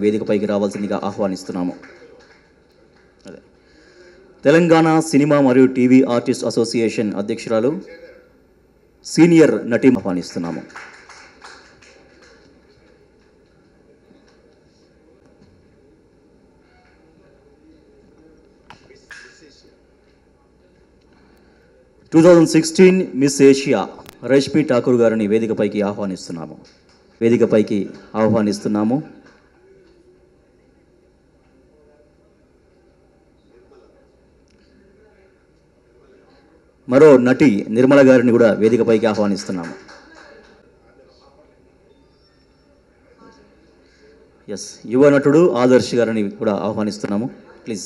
వేదికపైకి రావాల్సిందిగా ఆహ్వానిస్తున్నాము అదే తెలంగాణ సినిమా మరియు టీవీ ఆర్టిస్ట్ అసోసియేషన్ అధ్యక్షురాలు సీనియర్ నటి ఆహ్వానిస్తున్నాము two thousand sixteen Miss Asia Rashmi Thakur గారిని వేదికపైకి ఆహ్వానిస్తున్నాము వేదికపైకి ఆహ్వానిస్తున్నాము మరో నటి నిర్మల గారిని కూడా వేదికపైకి ఆహ్వానిస్తున్నాము ఎస్ యువ నటుడు ఆదర్శ్ గారిని కూడా ఆహ్వానిస్తున్నాము ప్లీజ్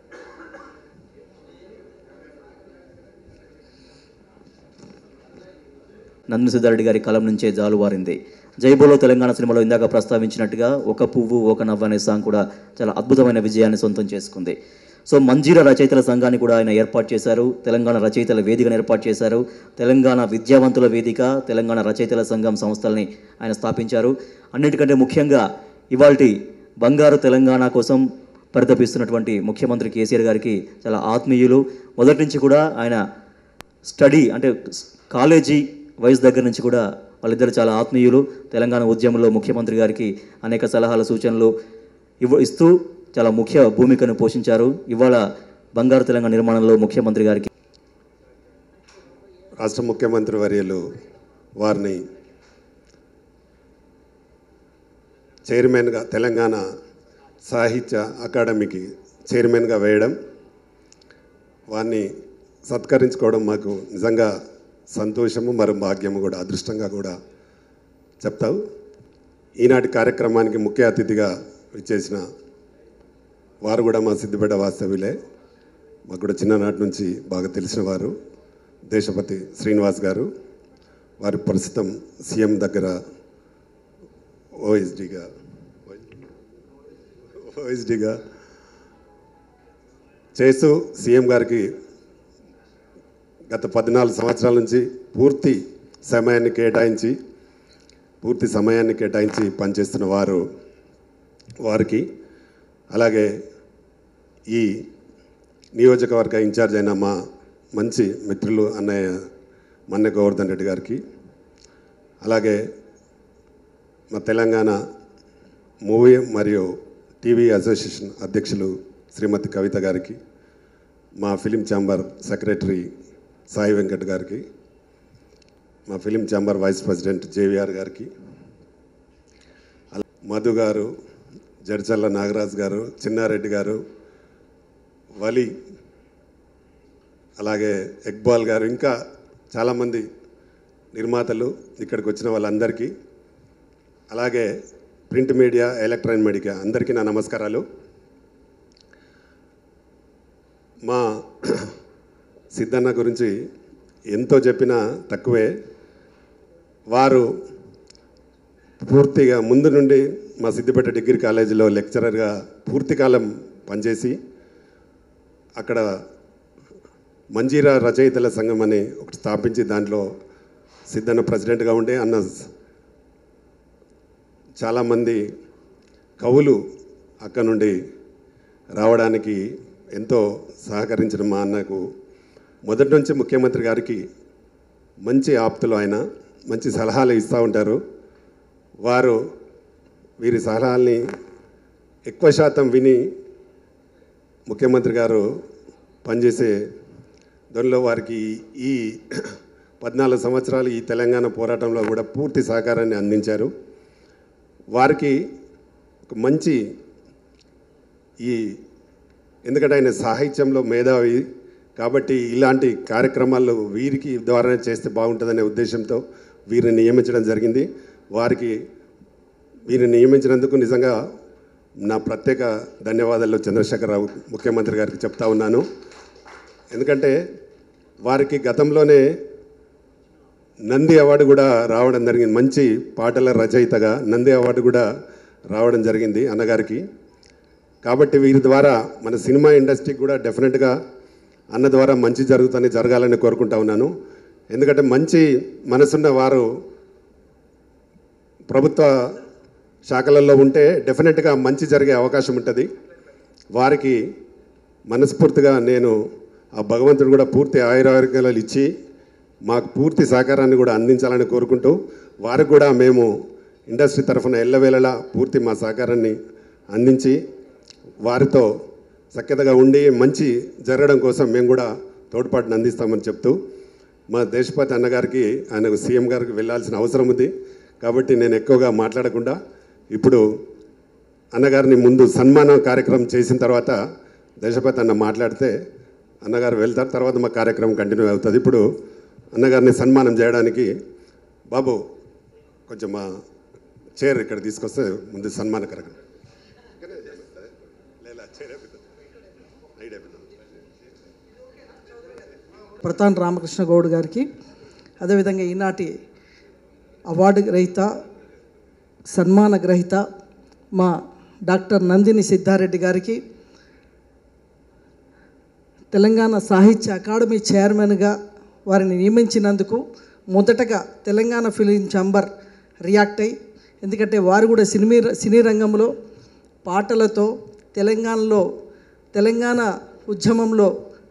నందు సిద్ధారెడ్డి గారి కలం నుంచే జాలువారింది జైబోలో తెలంగాణ సినిమాలో ఇందాక ప్రస్తావించినట్టుగా ఒక పువ్వు ఒక నవ్వు అనే సాంగ్ కూడా చాలా అద్భుతమైన విజయాన్ని సొంతం చేసుకుంది సో మంజీర రచయితల సంఘాన్ని కూడా ఆయన ఏర్పాటు చేశారు తెలంగాణ రచయితల వేదికను ఏర్పాటు చేశారు తెలంగాణ విద్యావంతుల వేదిక తెలంగాణ రచయితల సంఘం సంస్థల్ని ఆయన స్థాపించారు అన్నిటికంటే ముఖ్యంగా ఇవాల్టి బంగారు తెలంగాణ కోసం పరితపిస్తున్నటువంటి ముఖ్యమంత్రి కేసీఆర్ గారికి చాలా ఆత్మీయులు మొదటి నుంచి కూడా ఆయన స్టడీ అంటే కాలేజీ వయసు దగ్గర నుంచి కూడా వాళ్ళిద్దరు చాలా ఆత్మీయులు తెలంగాణ ఉద్యమంలో ముఖ్యమంత్రి గారికి అనేక సలహాలు సూచనలు ఇవ్వ ఇస్తూ చాలా ముఖ్య భూమికను పోషించారు ఇవాళ బంగారు తెలంగాణ నిర్మాణంలో ముఖ్యమంత్రి గారికి రాష్ట్ర ముఖ్యమంత్రి వర్యులు వారిని చైర్మన్గా తెలంగాణ సాహిత్య అకాడమీకి చైర్మన్గా వేయడం వారిని సత్కరించుకోవడం మాకు నిజంగా సంతోషము మరి భాగ్యము కూడా అదృష్టంగా కూడా చెప్తావు ఈనాటి కార్యక్రమానికి ముఖ్య అతిథిగా విచ్చేసిన వారు కూడా మా సిద్దిపేట వాస్తవ్యులే మాకు కూడా చిన్ననాటి నుంచి బాగా తెలిసిన వారు దేశపతి శ్రీనివాస్ గారు వారి ప్రస్తుతం సీఎం దగ్గర ఓఎస్డిగా ఓఎస్డిగా చేస్తూ సీఎం గారికి గత పద్నాలుగు సంవత్సరాల నుంచి పూర్తి సమయాన్ని కేటాయించి పూర్తి సమయాన్ని కేటాయించి పనిచేస్తున్న వారు వారికి అలాగే ఈ నియోజకవర్గ ఇన్ఛార్జ్ అయిన మా మంచి మిత్రులు అన్నయ్య మన్నె గోవర్ధన్ రెడ్డి గారికి అలాగే మా తెలంగాణ మూవీ మరియు టీవీ అసోసియేషన్ అధ్యక్షులు శ్రీమతి కవిత గారికి మా film chamber secretary Sai Venkat గారికి మా film chamber vice president JVR గారికి అలా మధు గారు జడ్చల్ల నాగరాజ్ గారు చిన్నారెడ్డి గారు వలి అలాగే ఎక్బాల్ గారు ఇంకా చాలామంది నిర్మాతలు ఇక్కడికి వచ్చిన వాళ్ళందరికీ అలాగే ప్రింట్ మీడియా ఎలక్ట్రానిక్ మీడియా అందరికీ నా నమస్కారాలు మా సిద్ధన్న గురించి ఎంతో చెప్పినా తక్కువే వారు పూర్తిగా ముందు నుండి మా సిద్దిపేట డిగ్రీ కాలేజీలో లెక్చరర్గా పూర్తి కాలం పనిచేసి అక్కడ మంజీరా రచయితల సంఘం అని ఒకటి స్థాపించి దాంట్లో సిద్ధన్న ప్రెసిడెంట్గా ఉండే అన్న చాలామంది కవులు అక్కడ నుండి రావడానికి ఎంతో సహకరించిన మా అన్నకు మొదటి నుంచి ముఖ్యమంత్రి గారికి మంచి ఆప్తులు ఆయన మంచి సలహాలు ఇస్తూ ఉంటారు వారు వీరి సలహాల్ని ఎక్కువ శాతం విని ముఖ్యమంత్రి గారు పనిచేసే దానిలో వారికి ఈ పద్నాలుగు సంవత్సరాలు ఈ తెలంగాణ పోరాటంలో కూడా పూర్తి సహకారాన్ని అందించారు వారికి ఒక మంచి ఈ ఎందుకంటే ఆయన సాహిత్యంలో మేధావి కాబట్టి ఇలాంటి కార్యక్రమాలు వీరికి ద్వారా చేస్తే బాగుంటుందనే ఉద్దేశంతో వీరిని నియమించడం జరిగింది వారికి వీరిని నియమించినందుకు నిజంగా నా ప్రత్యేక ధన్యవాదాలు చంద్రశేఖరరావు ముఖ్యమంత్రి గారికి చెప్తా ఉన్నాను ఎందుకంటే వారికి గతంలోనే నంది అవార్డు కూడా రావడం జరిగింది మంచి పాటల రచయితగా నంది అవార్డు కూడా రావడం జరిగింది అన్నగారికి కాబట్టి వీరి ద్వారా మన సినిమా ఇండస్ట్రీకి కూడా డెఫినెట్గా అన్న ద్వారా మంచి జరుగుతుంది జరగాలని కోరుకుంటా ఉన్నాను ఎందుకంటే మంచి మనసున్న వారు ప్రభుత్వ శాఖలలో ఉంటే డెఫినెట్గా మంచి జరిగే అవకాశం ఉంటుంది వారికి మనస్ఫూర్తిగా నేను ఆ భగవంతుడు కూడా పూర్తి ఆయురారోగ్యాలు ఇచ్చి మాకు పూర్తి సహకారాన్ని కూడా అందించాలని కోరుకుంటూ వారికి కూడా మేము ఇండస్ట్రీ తరఫున ఎల్లవేళలా పూర్తి మా సహకారాన్ని అందించి వారితో సఖ్యతగా ఉండి మంచి జరగడం కోసం మేము కూడా తోడ్పాటుని అందిస్తామని చెప్తూ మా దేశపతి అన్నగారికి ఆయనకు సీఎం గారికి వెళ్ళాల్సిన అవసరం ఉంది కాబట్టి నేను ఎక్కువగా మాట్లాడకుండా ఇప్పుడు అన్నగారిని ముందు సన్మాన కార్యక్రమం చేసిన తర్వాత దేశపతి అన్న మాట్లాడితే అన్నగారు వెళ్తారు తర్వాత మా కార్యక్రమం కంటిన్యూ అవుతుంది ఇప్పుడు అన్నగారిని సన్మానం చేయడానికి బాబు కొంచెం మా చైర్ ఇక్కడ తీసుకొస్తే ముందు సన్మాన కార్యక్రమం లేదా చైర్ అయిపోతుంది ఐడియా అయిపోతుంది ప్రతాన్ రామకృష్ణ గౌడ్ గారికి అదేవిధంగా ఈనాటి అవార్డు గ్రహీత సన్మాన గ్రహీత మా డాక్టర్ నందిని సిద్ధారెడ్డి గారికి తెలంగాణ సాహిత్య అకాడమీ చైర్మన్గా వారిని నియమించినందుకు మొదటగా తెలంగాణ ఫిలిం ఛాంబర్ రియాక్ట్ అయ్యి ఎందుకంటే వారు కూడా సినిమీ సినీ రంగంలో పాటలతో తెలంగాణలో తెలంగాణ ఉద్యమంలో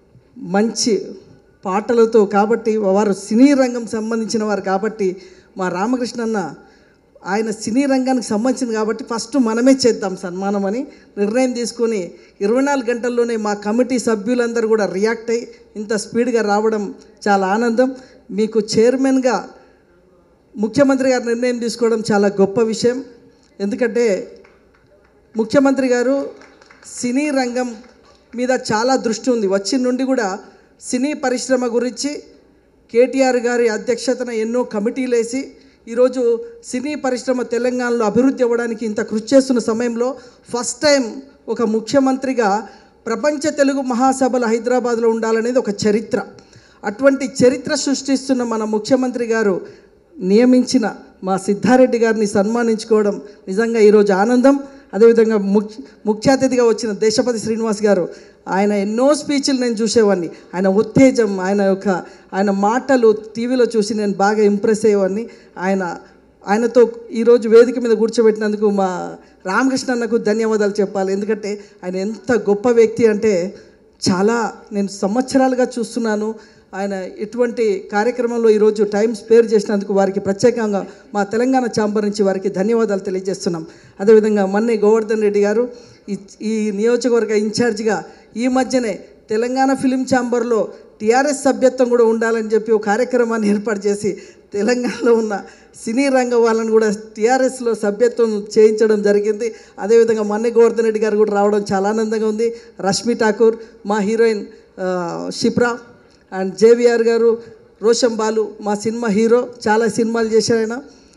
మంచి పాటలతో కాబట్టి వారు సినీ రంగం సంబంధించిన వారు కాబట్టి మా రామకృష్ణన్న ఆయన సినీ రంగానికి సంబంధించింది కాబట్టి ఫస్ట్ మనమే చేద్దాం సన్మానం అని నిర్ణయం తీసుకొని ఇరవై నాలుగు గంటల్లోనే మా కమిటీ సభ్యులందరూ కూడా రియాక్ట్ అయ్యి ఇంత స్పీడ్గా రావడం చాలా ఆనందం మీకు చైర్మన్గా ముఖ్యమంత్రి గారు నిర్ణయం తీసుకోవడం చాలా గొప్ప విషయం ఎందుకంటే ముఖ్యమంత్రి గారు సినీ రంగం మీద చాలా దృష్టి ఉంది వచ్చిన నుండి కూడా సినీ పరిశ్రమ గురించి కేటీఆర్ గారి అధ్యక్షతన ఎన్నో కమిటీలు వేసి ఈరోజు సినీ పరిశ్రమ తెలంగాణలో అభివృద్ధి అవ్వడానికి ఇంత కృషి చేస్తున్న సమయంలో ఫస్ట్ టైం ఒక ముఖ్యమంత్రిగా ప్రపంచ తెలుగు మహాసభలు హైదరాబాద్లో ఉండాలనేది ఒక చరిత్ర అటువంటి చరిత్ర సృష్టిస్తున్న మన ముఖ్యమంత్రి గారు నియమించిన మా సిద్ధారెడ్డి గారిని సన్మానించుకోవడం నిజంగా ఈరోజు ఆనందం అదేవిధంగా ముఖ్య ముఖ్య అతిథిగా వచ్చిన దేశపతి శ్రీనివాస్ గారు ఆయన ఎన్నో స్పీచ్లు నేను చూసేవాడిని ఆయన ఉత్తేజం ఆయన యొక్క ఆయన మాటలు టీవీలో చూసి నేను బాగా ఇంప్రెస్ అయ్యేవాడిని ఆయన ఆయనతో ఈరోజు వేదిక మీద కూర్చోబెట్టినందుకు మా రామకృష్ణ అన్నకు ధన్యవాదాలు చెప్పాలి ఎందుకంటే ఆయన ఎంత గొప్ప వ్యక్తి అంటే చాలా నేను సంవత్సరాలుగా చూస్తున్నాను ఆయన ఇటువంటి కార్యక్రమంలో ఈరోజు టైం స్పేర్ చేసినందుకు వారికి ప్రత్యేకంగా మా తెలంగాణ ఛాంబర్ నుంచి వారికి ధన్యవాదాలు తెలియజేస్తున్నాం అదేవిధంగా మన్నే గోవర్ధన్ రెడ్డి గారు ఈ ఈ నియోజకవర్గ ఇన్ఛార్జిగా ఈ మధ్యనే తెలంగాణ ఫిలిం ఛాంబర్లో టీఆర్ఎస్ సభ్యత్వం కూడా ఉండాలని చెప్పి ఒక కార్యక్రమాన్ని ఏర్పాటు చేసి తెలంగాణలో ఉన్న సినీ రంగ వాళ్ళని కూడా టీఆర్ఎస్లో సభ్యత్వం చేయించడం జరిగింది అదేవిధంగా మన్నె గోవర్ధన్ రెడ్డి గారు కూడా రావడం చాలా ఆనందంగా ఉంది రష్మి ఠాకూర్ మా హీరోయిన్ ఆ, షిప్రా అండ్ జేవిఆర్ గారు రోషన్ బాలు మా సినిమా హీరో చాలా సినిమాలు చేశారు ఆయన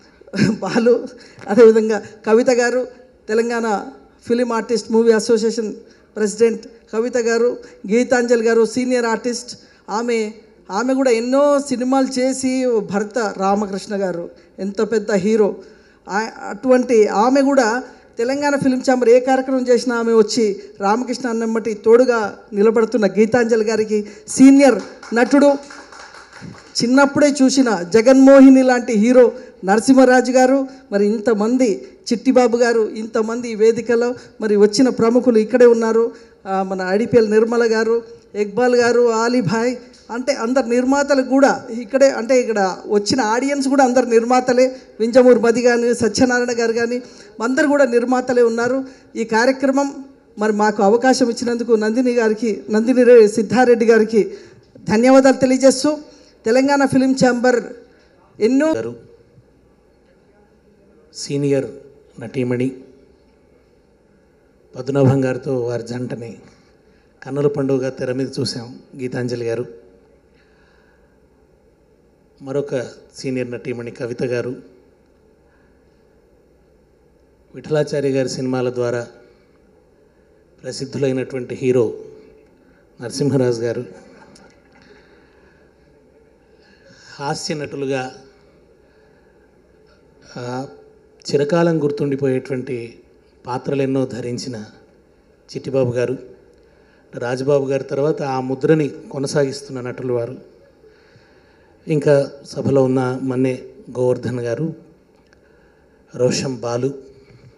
బాలు అదేవిధంగా Kavitha garu Telangana film artist movie association president Kavitha garu Geethanjali గారు సీనియర్ ఆర్టిస్ట్ ఆమె ఆమె కూడా ఎన్నో సినిమాలు చేసి భర్త రామకృష్ణ గారు ఎంత పెద్ద హీరో ఆ- అటువంటి ఆమె కూడా తెలంగాణ ఫిలిం ఛాంబర్ ఏ కార్యక్రమం చేసినా ఆమె వచ్చి రామకృష్ణ అన్నమ్మటి తోడుగా నిలబడుతున్న గీతాంజలి గారికి సీనియర్ నటుడు చిన్నప్పుడే చూసిన జగన్మోహిని లాంటి హీరో నరసింహరాజు గారు మరి ఇంతమంది చిట్టిబాబు గారు ఇంతమంది ఈ వేదికలో మరి వచ్చిన ప్రముఖులు ఇక్కడే ఉన్నారు ఆ, మన ఐడిపిఎల్ నిర్మల గారు ఇక్బాల్ గారు ఆలీభాయ్ అంటే అందరు నిర్మాతలు కూడా ఇక్కడే అంటే ఇక్కడ వచ్చిన ఆడియన్స్ కూడా అందరు నిర్మాతలే వింజమూరు మది కానీ సత్యనారాయణ గారు కానీ అందరు కూడా నిర్మాతలే ఉన్నారు ఈ కార్యక్రమం మరి మాకు అవకాశం ఇచ్చినందుకు నందిని గారికి నందిని రె- సిద్ధారెడ్డి గారికి ధన్యవాదాలు తెలియజేస్తూ తెలంగాణ ఫిలిం ఛాంబర్ ఎన్నో గారు సీనియర్ నటీమణి పద్మనాభం గారితో వారి జంటని కన్నుల పండుగ తెర మీద చూసాం గీతాంజలి గారు మరొక సీనియర్ నటీమణి కవిత గారు విఠలాచార్య గారి సినిమాల ద్వారా ప్రసిద్ధులైనటువంటి హీరో నరసింహరాజు గారు హాస్య నటులుగా ఆ, చిరకాలం గుర్తుండిపోయేటువంటి పాత్రలు ఎన్నో ధరించిన చిట్టిబాబు గారు రాజబాబు గారి తర్వాత ఆ ముద్రని కొనసాగిస్తున్న నటులు వారు ఇంకా సభలో ఉన్న మన్నే గోవర్ధన్ గారు రోషం బాలు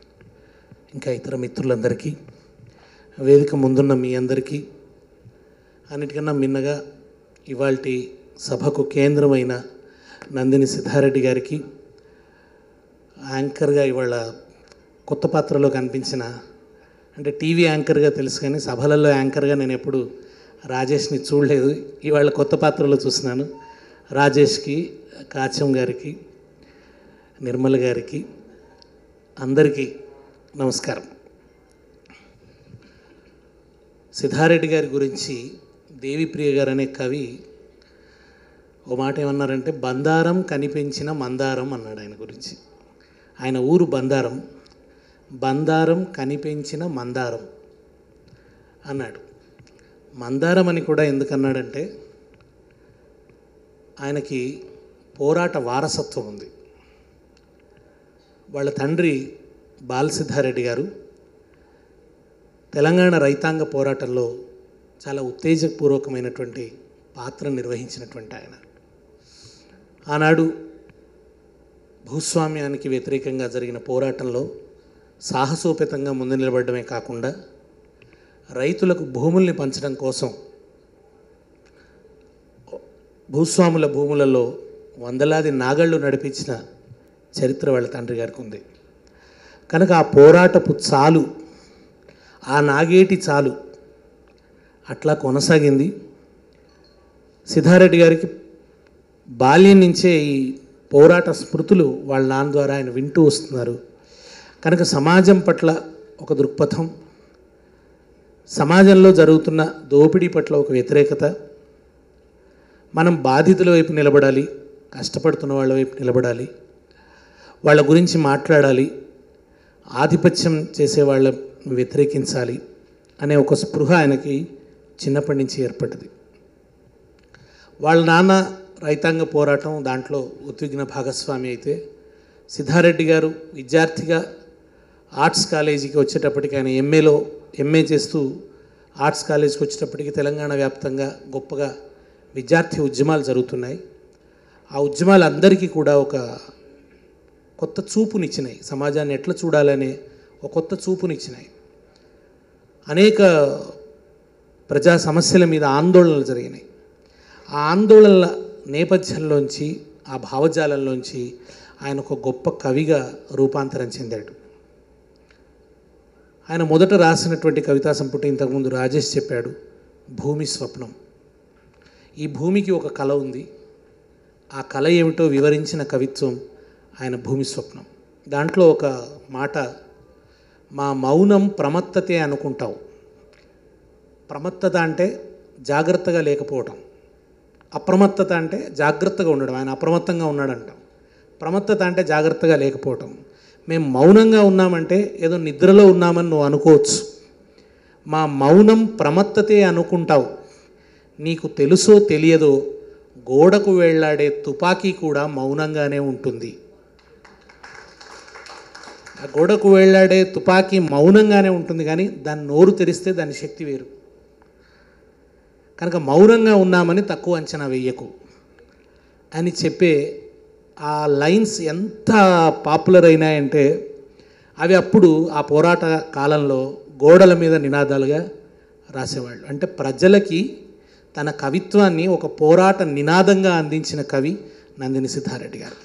ఇంకా ఇతర మిత్రులందరికీ వేదిక ముందున్న మీ అందరికీ అన్నిటికన్నా మిన్నగా ఇవాల్టి సభకు కేంద్రమైన నందిని సిద్ధారెడ్డి గారికి యాంకర్గా ఇవాళ కొత్త పాత్రలో కనిపించిన అంటే టీవీ యాంకర్గా తెలుసు కానీ సభలలో యాంకర్గా నేను ఎప్పుడు రాజేష్ని చూడలేదు ఇవాళ కొత్త పాత్రలో చూస్తున్నాను రాజేష్కి కాచం గారికి నిర్మల్ గారికి అందరికీ నమస్కారం సిద్ధారెడ్డి గారి గురించి దేవిప్రియ గారు అనే కవి ఓ మాట ఏమన్నారంటే బందారం కనిపించిన మందారం అన్నాడు ఆయన గురించి ఆయన ఊరు బందారం బందారం కనిపించిన మందారం అన్నాడు మందారం అని కూడా ఎందుకన్నాడంటే ఆయనకి పోరాట వారసత్వం ఉంది వాళ్ళ తండ్రి బాలసిద్ధారెడ్డి గారు తెలంగాణ రైతాంగ పోరాటంలో చాలా ఉత్తేజపూర్వకమైనటువంటి పాత్ర నిర్వహించినటువంటి ఆయన ఆనాడు భూస్వామ్యానికి వ్యతిరేకంగా జరిగిన పోరాటంలో సాహసోపేతంగా ముందు నిలబడమే కాకుండా రైతులకు భూముల్ని పంచడం కోసం భూస్వాముల భూములలో వందలాది నాగళ్ళు నడిపించిన చరిత్ర వాళ్ళ తండ్రి గారికి ఉంది కనుక ఆ పోరాటపు చాలు ఆ నాగేటి చాలు అట్లా కొనసాగింది సిద్ధారెడ్డి గారికి బాల్యం నుంచే ఈ పోరాట స్మృతులు వాళ్ళ నాన్న ద్వారా ఆయన వింటూ వస్తున్నారు కనుక సమాజం పట్ల ఒక దృక్పథం సమాజంలో జరుగుతున్న దోపిడీ పట్ల ఒక వ్యతిరేకత మనం బాధితుల వైపు నిలబడాలి కష్టపడుతున్న వాళ్ళ వైపు నిలబడాలి వాళ్ళ గురించి మాట్లాడాలి ఆధిపత్యం చేసే వాళ్ళను వ్యతిరేకించాలి అనే ఒక స్పృహ ఆయనకి చిన్నప్పటి నుంచి ఏర్పడ్డది వాళ్ళ నాన్న రైతాంగ పోరాటం దాంట్లో ఉద్విగ్న భాగస్వామి అయితే సిద్ధారెడ్డి గారు విద్యార్థిగా ఆర్ట్స్ కాలేజీకి వచ్చేటప్పటికి ఆయన ఎంఏలో ఎంఏ చేస్తూ ఆర్ట్స్ కాలేజీకి వచ్చేటప్పటికి తెలంగాణ వ్యాప్తంగా గొప్పగా విద్యార్థి ఉద్యమాలు జరుగుతున్నాయి ఆ ఉద్యమాలు అందరికీ కూడా ఒక కొత్త చూపునిచ్చినాయి సమాజాన్ని ఎట్లా చూడాలనే ఒక కొత్త చూపునిచ్చినాయి అనేక ప్రజా సమస్యల మీద ఆందోళనలు జరిగినాయి ఆ ఆందోళనల నేపథ్యంలోంచి ఆ భావజాలంలోంచి ఆయన ఒక గొప్ప కవిగా రూపాంతరం చెందాడు ఆయన మొదట రాసినటువంటి కవితా సంపుటి ఇంతకుముందు రాజేష్ చెప్పాడు భూమి స్వప్నం ఈ భూమికి ఒక కళ ఉంది ఆ కళ ఏమిటో వివరించిన కవిత్వం ఆయన భూమి స్వప్నం దాంట్లో ఒక మాట మా మౌనం ప్రమత్తతే అనుకుంటావు ప్రమత్తత అంటే జాగ్రత్తగా లేకపోవటం అప్రమత్తత అంటే జాగ్రత్తగా ఉండడం ఆయన అప్రమత్తంగా ఉన్నాడంటాం ప్రమత్తత అంటే జాగ్రత్తగా లేకపోవటం మేము మౌనంగా ఉన్నామంటే ఏదో నిద్రలో ఉన్నామని నువ్వు అనుకోవచ్చు మా మౌనం ప్రమత్తతే అనుకుంటావు నీకు తెలుసో తెలియదో గోడకు వెళ్ళాడే తుపాకీ కూడా మౌనంగానే ఉంటుంది ఆ గోడకు వెళ్ళాడే తుపాకీ మౌనంగానే ఉంటుంది కానీ దాన్ని నోరు తెరిస్తే దాని శక్తి వేరు కనుక మౌనంగా ఉన్నామని తక్కువ అంచనా వెయ్యకు అని చెప్పే ఆ లైన్స్ ఎంత పాపులర్ అయినాయంటే అవి అప్పుడు ఆ పోరాట కాలంలో గోడల మీద నినాదాలుగా రాసేవాళ్ళు అంటే ప్రజలకి తన కవిత్వాన్ని ఒక పోరాట నినాదంగా అందించిన కవి నందిని సిద్ధారెడ్డి గారు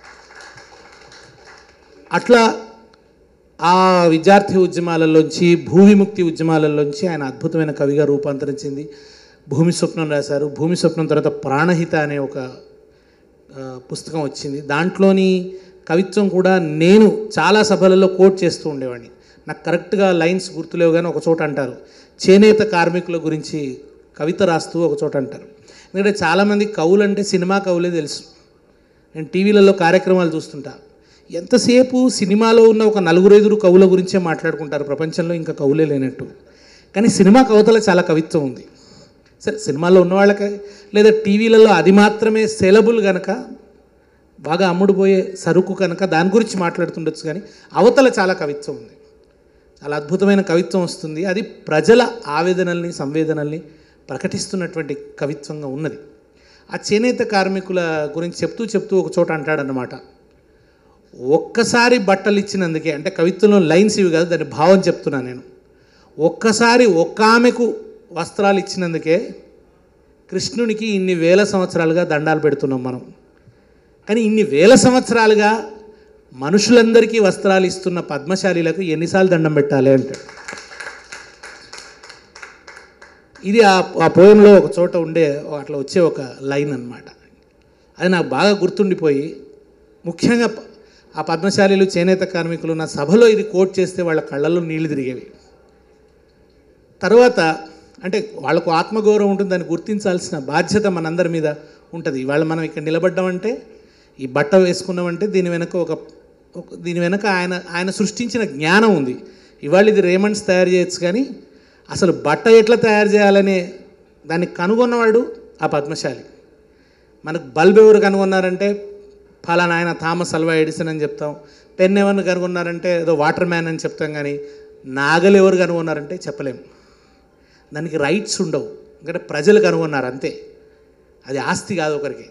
అట్లా ఆ విద్యార్థి ఉద్యమాలలోంచి భూ విముక్తి ఉద్యమాలలోంచి ఆయన అద్భుతమైన కవిగా రూపాంతరించింది భూమి స్వప్నం రాశారు భూమి స్వప్నం తర్వాత ప్రాణహిత అనే ఒక ఆ, పుస్తకం వచ్చింది దాంట్లోని కవిత్వం కూడా నేను చాలా సభలలో కోట్ చేస్తూ ఉండేవాడిని నాకు కరెక్ట్గా లైన్స్ గుర్తులేవు కానీ ఒక చోట అంటారు చేనేత కార్మికుల గురించి కవిత రాస్తూ ఒక చోట అంటారు ఎందుకంటే చాలామంది కవులు అంటే సినిమా కవులే తెలుసు నేను టీవీలలో కార్యక్రమాలు చూస్తుంటా ఎంతసేపు సినిమాలో ఉన్న ఒక నలుగురు ఐదుగురు కవుల గురించే మాట్లాడుకుంటారు ప్రపంచంలో ఇంకా కవులే లేనట్టు కానీ సినిమా కవితలో చాలా కవిత్వం ఉంది సరే సినిమాల్లో ఉన్న వాళ్ళకి లేదా టీవీలలో అది మాత్రమే సెలబుల్ కనుక బాగా అమ్ముడుపోయే సరుకు కనుక దాని గురించి మాట్లాడుతుండొచ్చు కానీ అవతల చాలా కవిత్వం ఉంది చాలా అద్భుతమైన కవిత్వం వస్తుంది అది ప్రజల ఆవేదనల్ని సంవేదనల్ని ప్రకటిస్తున్నటువంటి కవిత్వంగా ఉన్నది ఆ చేనేత కార్మికుల గురించి చెప్తూ చెప్తూ ఒక చోట అంటాడన్నమాట ఒక్కసారి బట్టలు ఇచ్చినందుకే అంటే కవిత్వంలో లైన్స్ ఇవి కాదు దాని భావం చెప్తున్నా నేను ఒక్కసారి ఒక్క ఆమెకు వస్త్రాలు ఇచ్చినందుకే కృష్ణునికి ఇన్ని వేల సంవత్సరాలుగా దండాలు పెడుతున్నాం మనం కానీ ఇన్ని వేల సంవత్సరాలుగా మనుషులందరికీ వస్త్రాలు ఇస్తున్న పద్మశాలీలకు ఎన్నిసార్లు దండం పెట్టాలి అంటాడు ఇది ఆ ఆ పోయంలో ఒక చోట ఉండే అట్లా వచ్చే ఒక లైన్ అన్నమాట అది నాకు బాగా గుర్తుండిపోయి ముఖ్యంగా ప- ఆ పద్మశాలీలు చేనేత కార్మికులు నా సభలో ఇది కోట్ చేస్తే వాళ్ళ కళ్ళల్లో నీళ్లు తిరిగేవి తర్వాత అంటే వాళ్ళకు ఆత్మగౌరవం ఉంటుంది దాన్ని గుర్తించాల్సిన బాధ్యత మనందరి మీద ఉంటుంది ఇవాళ మనం ఇక్కడ నిలబడ్డామంటే ఈ బట్ట వేసుకున్నామంటే దీని వెనక ఒక ఒక- దీని వెనక ఆయన ఆయన సృష్టించిన జ్ఞానం ఉంది ఇవాళ ఇది రేమండ్స్ తయారు చేయొచ్చు కానీ అసలు బట్ట ఎట్లా తయారు చేయాలనే దాన్ని కనుగొన్నవాడు ఆ పద్మశాలి మనకు బల్బ్ ఎవరు కనుగొన్నారంటే ఫలానా ఆయన థామస్ అల్వా ఎడిసన్ అని చెప్తాం పెన్ ఎవరిని కనుగొన్నారంటే ఏదో వాటర్ మ్యాన్ అని చెప్తాం కానీ నాగలు ఎవరు కనుగొన్నారంటే చెప్పలేము దానికి రైట్స్ ఉండవు ఎందుకంటే ప్రజలు కనుగొన్నారు అంతే అది ఆస్తి కాదు ఒకరికి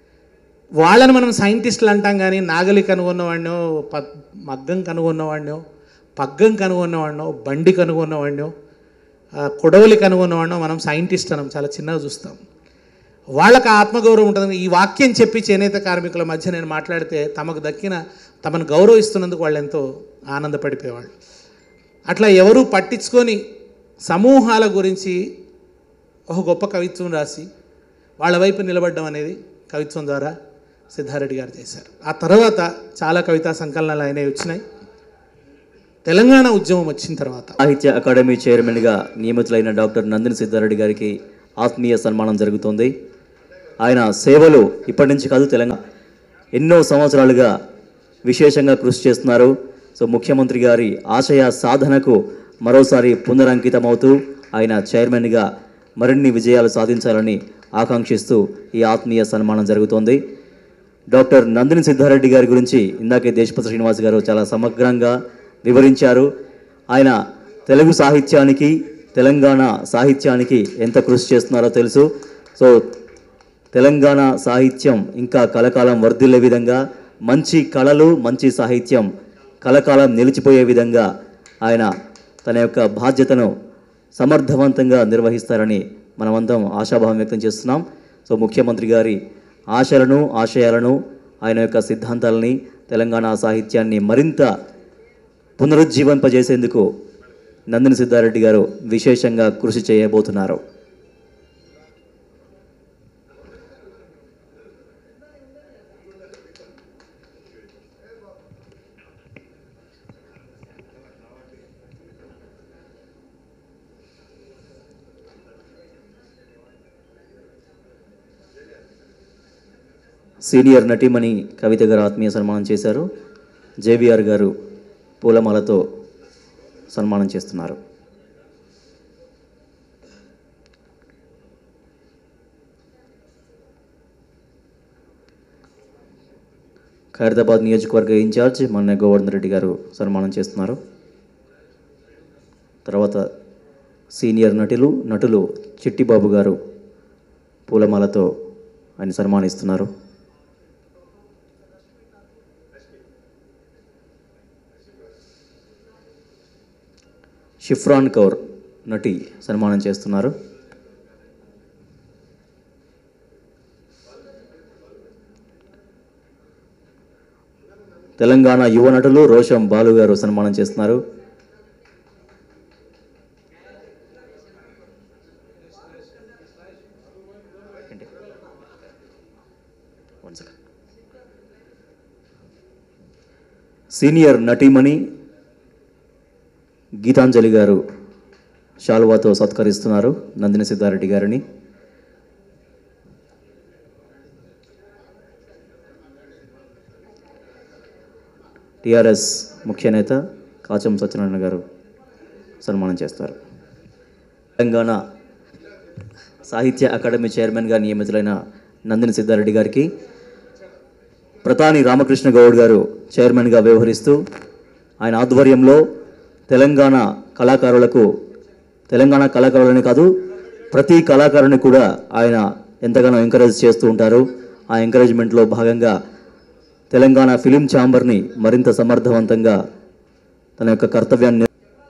వాళ్ళని మనం సైంటిస్టులు అంటాం కానీ నాగలి కనుగొన్నవాడినో ప మగ్గం కనుగొన్నవాడినో పగ్గం కనుగొన్నవాడినో బండి కనుగొన్నవాడినో ఆ, కొడవలి కనుగొన్నవాడినో మనం సైంటిస్ట్ అనం చాలా చిన్నగా చూస్తాం వాళ్ళకి ఆ ఆత్మగౌరవం ఉంటుంది ఈ వాక్యం చెప్పి చేనేత కార్మికుల మధ్య నేను మాట్లాడితే తమకు దక్కిన తమను గౌరవిస్తున్నందుకు వాళ్ళు ఎంతో ఆనందపడిపోయేవాళ్ళు అట్లా ఎవరు పట్టించుకొని సమూహాల గురించి ఒక గొప్ప కవిత్వం రాసి వాళ్ళ వైపు నిలబడడం అనేది కవిత్వం ద్వారా సిద్ధారెడ్డి గారు చేశారు ఆ తర్వాత చాలా కవితా సంకలనాలు ఆయనే వచ్చినాయి తెలంగాణ ఉద్యమం వచ్చిన తర్వాత సాహిత్య అకాడమీ చైర్మన్గా నియమితులైన డాక్టర్ నందిని సిద్ధారెడ్డి గారికి ఆత్మీయ సన్మానం జరుగుతోంది ఆయన సేవలు ఇప్పటి నుంచి కాదు తెలంగాణ ఎన్నో సంవత్సరాలుగా విశేషంగా కృషి చేస్తున్నారు సో ముఖ్యమంత్రి గారి ఆశయ సాధనకు మరోసారి పునరంకితమవుతూ ఆయన చైర్మన్గా మరిన్ని విజయాలు సాధించాలని ఆకాంక్షిస్తూ ఈ ఆత్మీయ సన్మానం జరుగుతోంది డాక్టర్ నందిని సిద్ధారెడ్డి గారి గురించి ఇందాకే దేశపతి శ్రీనివాస్ గారు చాలా సమగ్రంగా వివరించారు ఆయన తెలుగు సాహిత్యానికి తెలంగాణ సాహిత్యానికి ఎంత కృషి చేస్తున్నారో తెలుసు సో తెలంగాణ సాహిత్యం ఇంకా కలకాలం వర్ధిల్లే విధంగా మంచి కళలు మంచి సాహిత్యం కలకాలం నిలిచిపోయే విధంగా ఆయన తన యొక్క బాధ్యతను సమర్థవంతంగా నిర్వహిస్తారని మనమందరం ఆశాభావం వ్యక్తం చేస్తున్నాం సో ముఖ్యమంత్రి గారి ఆశలను ఆశయాలను ఆయన యొక్క సిద్ధాంతాలని తెలంగాణ సాహిత్యాన్ని మరింత పునరుజ్జీవింపజేసేందుకు నందిని సిద్ధారెడ్డి గారు విశేషంగా కృషి చేయబోతున్నారు సీనియర్ నటీమణి కవిత గారు ఆత్మీయ సన్మానం చేశారు జేవిఆర్ గారు పూలమాలతో సన్మానం చేస్తున్నారు ఖైరదాబాద్ నియోజకవర్గ ఇన్ఛార్జ్ మొన్న గోవర్ధన్ రెడ్డి గారు సన్మానం చేస్తున్నారు తర్వాత సీనియర్ నటులు నటులు చిట్టిబాబు గారు పూలమాలతో ఆయన సన్మానిస్తున్నారు షిఫ్రాన్ కౌర్ నటి సన్మానం చేస్తున్నారు తెలంగాణ యువ నటులు రోషం బాలు గారు సన్మానం చేస్తున్నారు One second. సీనియర్ నటీమణి గీతాంజలి గారు శాలువాతో సత్కరిస్తున్నారు నందిని సిద్ధారెడ్డి గారిని టిఆర్ఎస్ ముఖ్య నేత కాచం సత్యనారాయణ గారు సన్మానం చేస్తారు తెలంగాణ సాహిత్య అకాడమీ చైర్మన్గా నియమితులైన నందిని సిద్ధారెడ్డి గారికి ప్రతాని రామకృష్ణ గౌడ్ గారు చైర్మన్గా వ్యవహరిస్తూ ఆయన ఆధ్వర్యంలో తెలంగాణ కళాకారులకు తెలంగాణ కళాకారులని కాదు ప్రతి కళాకారుని కూడా ఆయన ఎంతగానో ఎంకరేజ్ చేస్తూ ఉంటారు ఆ ఎంకరేజ్మెంట్లో భాగంగా తెలంగాణ ఫిలిం ఛాంబర్ని మరింత సమర్థవంతంగా తన యొక్క కర్తవ్యాన్ని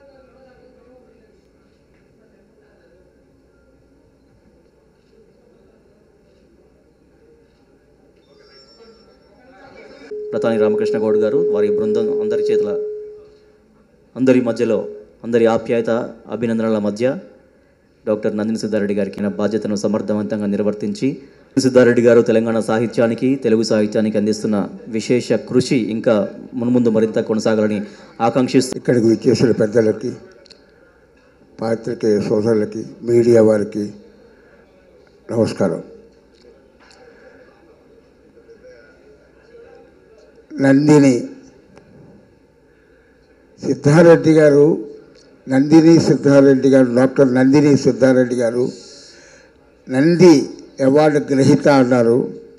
ప్రతాని రామకృష్ణ గౌడ్ గారు వారి బృందం అందరి చేతుల అందరి మధ్యలో అందరి ఆప్యాయత అభినందనల మధ్య డాక్టర్ నందిని సిద్ధారెడ్డి గారికి ఈయన బాధ్యతను సమర్థవంతంగా నిర్వర్తించి సిద్ధారెడ్డి గారు తెలంగాణ సాహిత్యానికి తెలుగు సాహిత్యానికి అందిస్తున్న విశేష కృషి ఇంకా మున్ముందు మరింత కొనసాగాలని ఆకాంక్షిస్తూ ఇక్కడికి విచ్చేసిన పెద్దలకి పాత్రికేయ సోదరులకి మీడియా వారికి నమస్కారం నందిని సిద్ధారెడ్డి గారు నందిని సిద్ధారెడ్డి గారు డాక్టర్ నందిని సిద్ధారెడ్డి గారు నంది అవార్డు గ్రహీత అన్నారు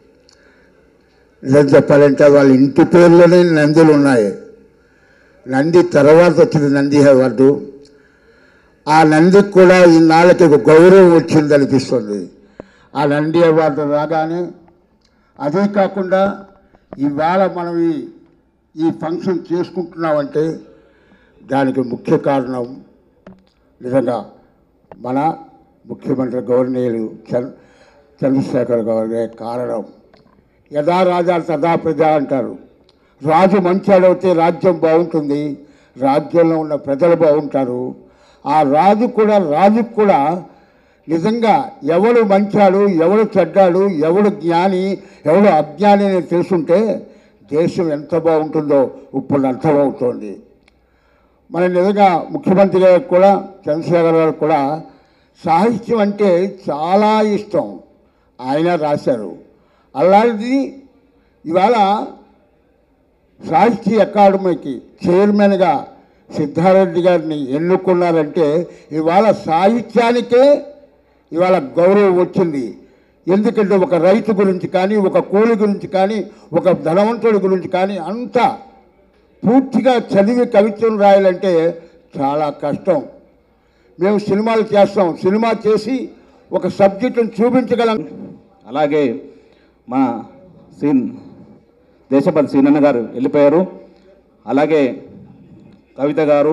నిజం చెప్పాలంటే వాళ్ళ ఇంటి పేర్లోనే నందులు ఉన్నాయి నంది తర్వాత వచ్చింది నంది అవార్డు ఆ నందికి కూడా ఈనాళ్ళకి ఒక గౌరవం వచ్చింది అనిపిస్తుంది ఆ నంది అవార్డు రాగానే అదే కాకుండా ఇవాళ మనం ఈ ఈ ఫంక్షన్ చేసుకుంటున్నామంటే దానికి ముఖ్య కారణం నిజంగా మన ముఖ్యమంత్రి గవర్నీయులు చంద్ర చంద్రశేఖర్ గౌరే కారణం యథా రాజా తదా ప్రజ అంటారు రాజు మంచాడవుతే రాజ్యం బాగుంటుంది రాజ్యంలో ఉన్న ప్రజలు బాగుంటారు ఆ రాజు కూడా రాజుకు కూడా నిజంగా ఎవడు మంచాడు ఎవడు చెడ్డాడు ఎవడు జ్ఞాని ఎవడు అజ్ఞాని అని తెలుసుంటే దేశం ఎంత బాగుంటుందో ఇప్పుడు అర్థమవుతోంది మన నిజంగా ముఖ్యమంత్రి గారికి కూడా చంద్రశేఖర్ గారికి కూడా సాహిత్యం అంటే చాలా ఇష్టం ఆయన రాశారు అలాంటిది ఇవాళ సాహిత్య అకాడమీకి చైర్మన్గా సిద్ధారెడ్డి గారిని ఎన్నుకున్నారంటే ఇవాళ సాహిత్యానికే ఇవాళ గౌరవం వచ్చింది ఎందుకంటే ఒక రైతు గురించి కానీ ఒక కూలి గురించి కానీ ఒక ధనవంతుడి గురించి కానీ అంతా పూర్తిగా చదివి కవిత్వం రాయాలంటే చాలా కష్టం మేము సినిమాలు చేస్తాం సినిమా చేసి ఒక సబ్జెక్టును చూపించగలం అలాగే మా సీన్ దేశపతి సీనన్న గారు వెళ్ళిపోయారు అలాగే కవిత గారు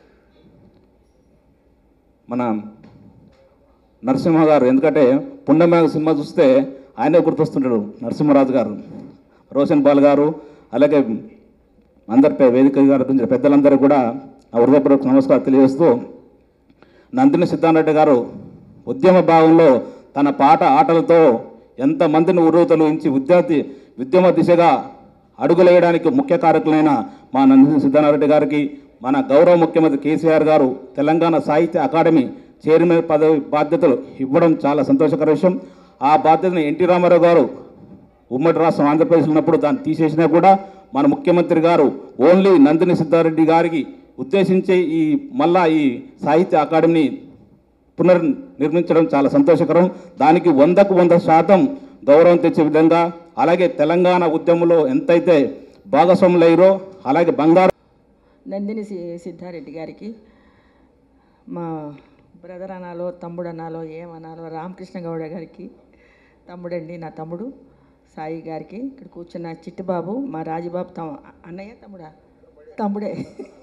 మన నరసింహ గారు ఎందుకంటే పుణ్యమైన సినిమా చూస్తే ఆయనే గుర్తొస్తుంటాడు నరసింహరాజు గారు రోషన్ బాల్ గారు అలాగే అందరి పే- వేదిక గారు గురించి పెద్దలందరూ కూడా నా హృదయపూర్వక నమస్కారం తెలియజేస్తూ నందిని సిద్ధారెడ్డి గారు ఉద్యమ భాగంలో తన పాట ఆటలతో ఎంతమందిని ఉర్రూతలుంచి విద్యార్థి ఉద్యమ దిశగా అడుగులేయడానికి ముఖ్య కారకులైన మా నందిని సిద్ధారెడ్డి గారికి మన గౌరవ ముఖ్యమంత్రి కేసీఆర్ గారు తెలంగాణ సాహిత్య అకాడమీ చైర్మన్ పదవి బాధ్యతలు ఇవ్వడం చాలా సంతోషకర విషయం ఆ బాధ్యతను ఎన్టీ రామారావు గారు ఉమ్మడి రాష్ట్రం ఆంధ్రప్రదేశ్ ఉన్నప్పుడు దాన్ని తీసేసినా కూడా మన ముఖ్యమంత్రి గారు ఓన్లీ నందిని సిద్ధారెడ్డి గారికి ఉద్దేశించి ఈ మళ్ళా ఈ సాహిత్య అకాడమీని పునర్ నిర్మించడం చాలా సంతోషకరం దానికి వందకు వంద శాతం గౌరవం తెచ్చే విధంగా అలాగే తెలంగాణ ఉద్యమంలో ఎంతైతే భాగస్వాములయ్యారో అలాగే బంగారు నందిని సి- సిద్ధారెడ్డి గారికి మా బ్రదర్ అనాలో తమ్ముడు అనాలో ఏమనాలో రామకృష్ణ గౌడ గారికి తమ్ముడండి నా తమ్ముడు సాయి గారికి ఇక్కడ కూర్చున్న చిట్టిబాబు మా రాజుబాబు తమ అన్నయ్య తమ్ముడా తమ్ముడే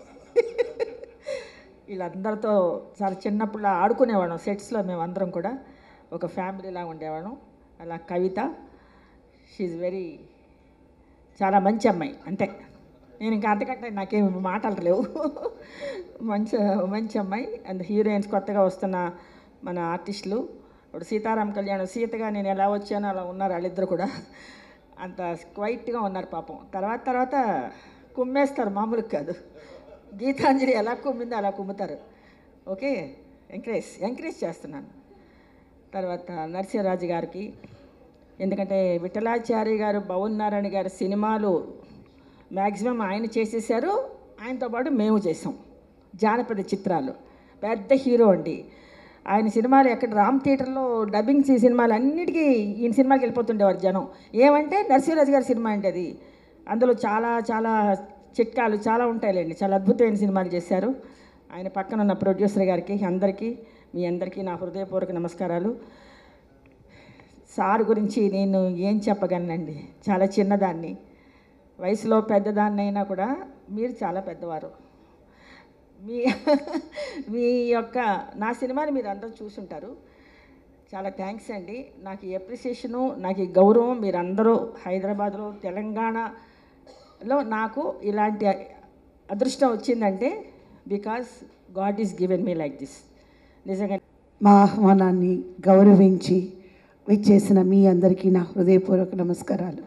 వీళ్ళందరితో చాలా చిన్నప్పుడు ఆడుకునేవాళ్ళం సెట్స్లో మేమందరం కూడా ఒక ఫ్యామిలీలా ఉండేవాళ్ళం అలా కవిత షీఈ్ వెరీ చాలా మంచి అమ్మాయి అంతే నేను ఇంకా అంతకంటే నాకేం మాటలు లేవు మంచి మంచి అమ్మాయి అండ్ హీరోయిన్స్ కొత్తగా వస్తున్న మన ఆర్టిస్టులు ఇప్పుడు సీతారాం కళ్యాణ్ సీతగా నేను ఎలా వచ్చానో అలా ఉన్నారు వాళ్ళిద్దరు కూడా అంత క్వైట్గా ఉన్నారు పాపం తర్వాత తర్వాత కుమ్మేస్తారు మామూలుగా కాదు గీతాంజలి ఎలా కుమ్మిందో అలా కుమ్ముతారు ఓకే ఎంకరేజ్ ఎంకరేజ్ చేస్తున్నాను తర్వాత నరసింహరాజు గారికి ఎందుకంటే విఠలాచారి గారు భవన్నారాయణ గారి సినిమాలు మ్యాక్సిమం ఆయన చేసేసారు ఆయనతో పాటు మేము చేసాం జానపద చిత్రాలు పెద్ద హీరో అండి ఆయన సినిమాలు ఎక్కడ రామ్ థియేటర్లో డబ్బింగ్ ఈ సినిమాలు అన్నిటికీ ఈయన సినిమాకి వెళ్ళిపోతుండేవారు జనం ఏమంటే నరసింహరాజు గారి సినిమా అంటే అది అందులో చాలా చాలా చిట్కాలు చాలా ఉంటాయిలేండి చాలా అద్భుతమైన సినిమాలు చేశారు ఆయన పక్కన ఉన్న ప్రొడ్యూసర్ గారికి అందరికీ మీ అందరికీ నా హృదయపూర్వక నమస్కారాలు సార్ గురించి నేను ఏం చెప్పగలనండి చాలా చిన్నదాన్ని వయసులో పెద్దదాన్నైనా కూడా మీరు చాలా పెద్దవారు మీ మీ యొక్క నా సినిమాని మీరు అందరూ చూసుంటారు చాలా థ్యాంక్స్ అండి నాకు ఈ అప్రిసియేషను నాకు ఈ గౌరవం మీరందరూ హైదరాబాద్లో తెలంగాణలో నాకు ఇలాంటి అదృష్టం వచ్చిందంటే because god is given me like this నిజంగా మా ఆహ్వానాన్ని గౌరవించి విచ్చేసిన మీ అందరికీ నా హృదయపూర్వక నమస్కారాలు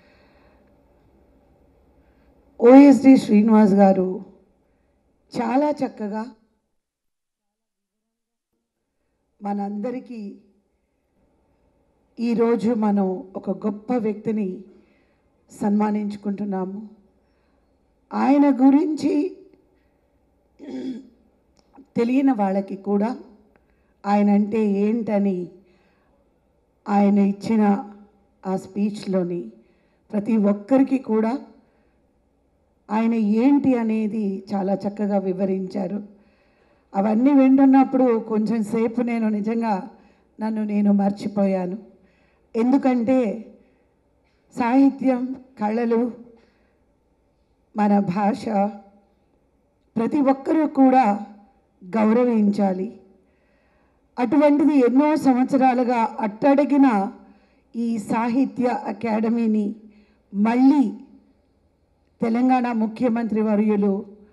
ఓఎస్డి శ్రీనివాస్ గారు చాలా చక్కగా మనందరికీ ఈరోజు మనం ఒక గొప్ప వ్యక్తిని సన్మానించుకుంటున్నాము ఆయన గురించి తెలియని వాళ్ళకి కూడా ఆయన అంటే ఏంటని ఆయన ఇచ్చిన ఆ స్పీచ్లోని ప్రతి ఒక్కరికి కూడా ఆయన ఏంటి అనేది చాలా చక్కగా వివరించారు అవన్నీ వింటున్నప్పుడు కొంచెం సేపు నేను నిజంగా నన్ను నేను మర్చిపోయాను ఎందుకంటే సాహిత్యం కళలు మన భాష ప్రతి ఒక్కరూ కూడా గౌరవించాలి అటువంటిది ఎన్నో సంవత్సరాలుగా అట్టడిగిన ఈ సాహిత్య అకాడమీని మళ్ళీ తెలంగాణ ముఖ్యమంత్రి వర్యులు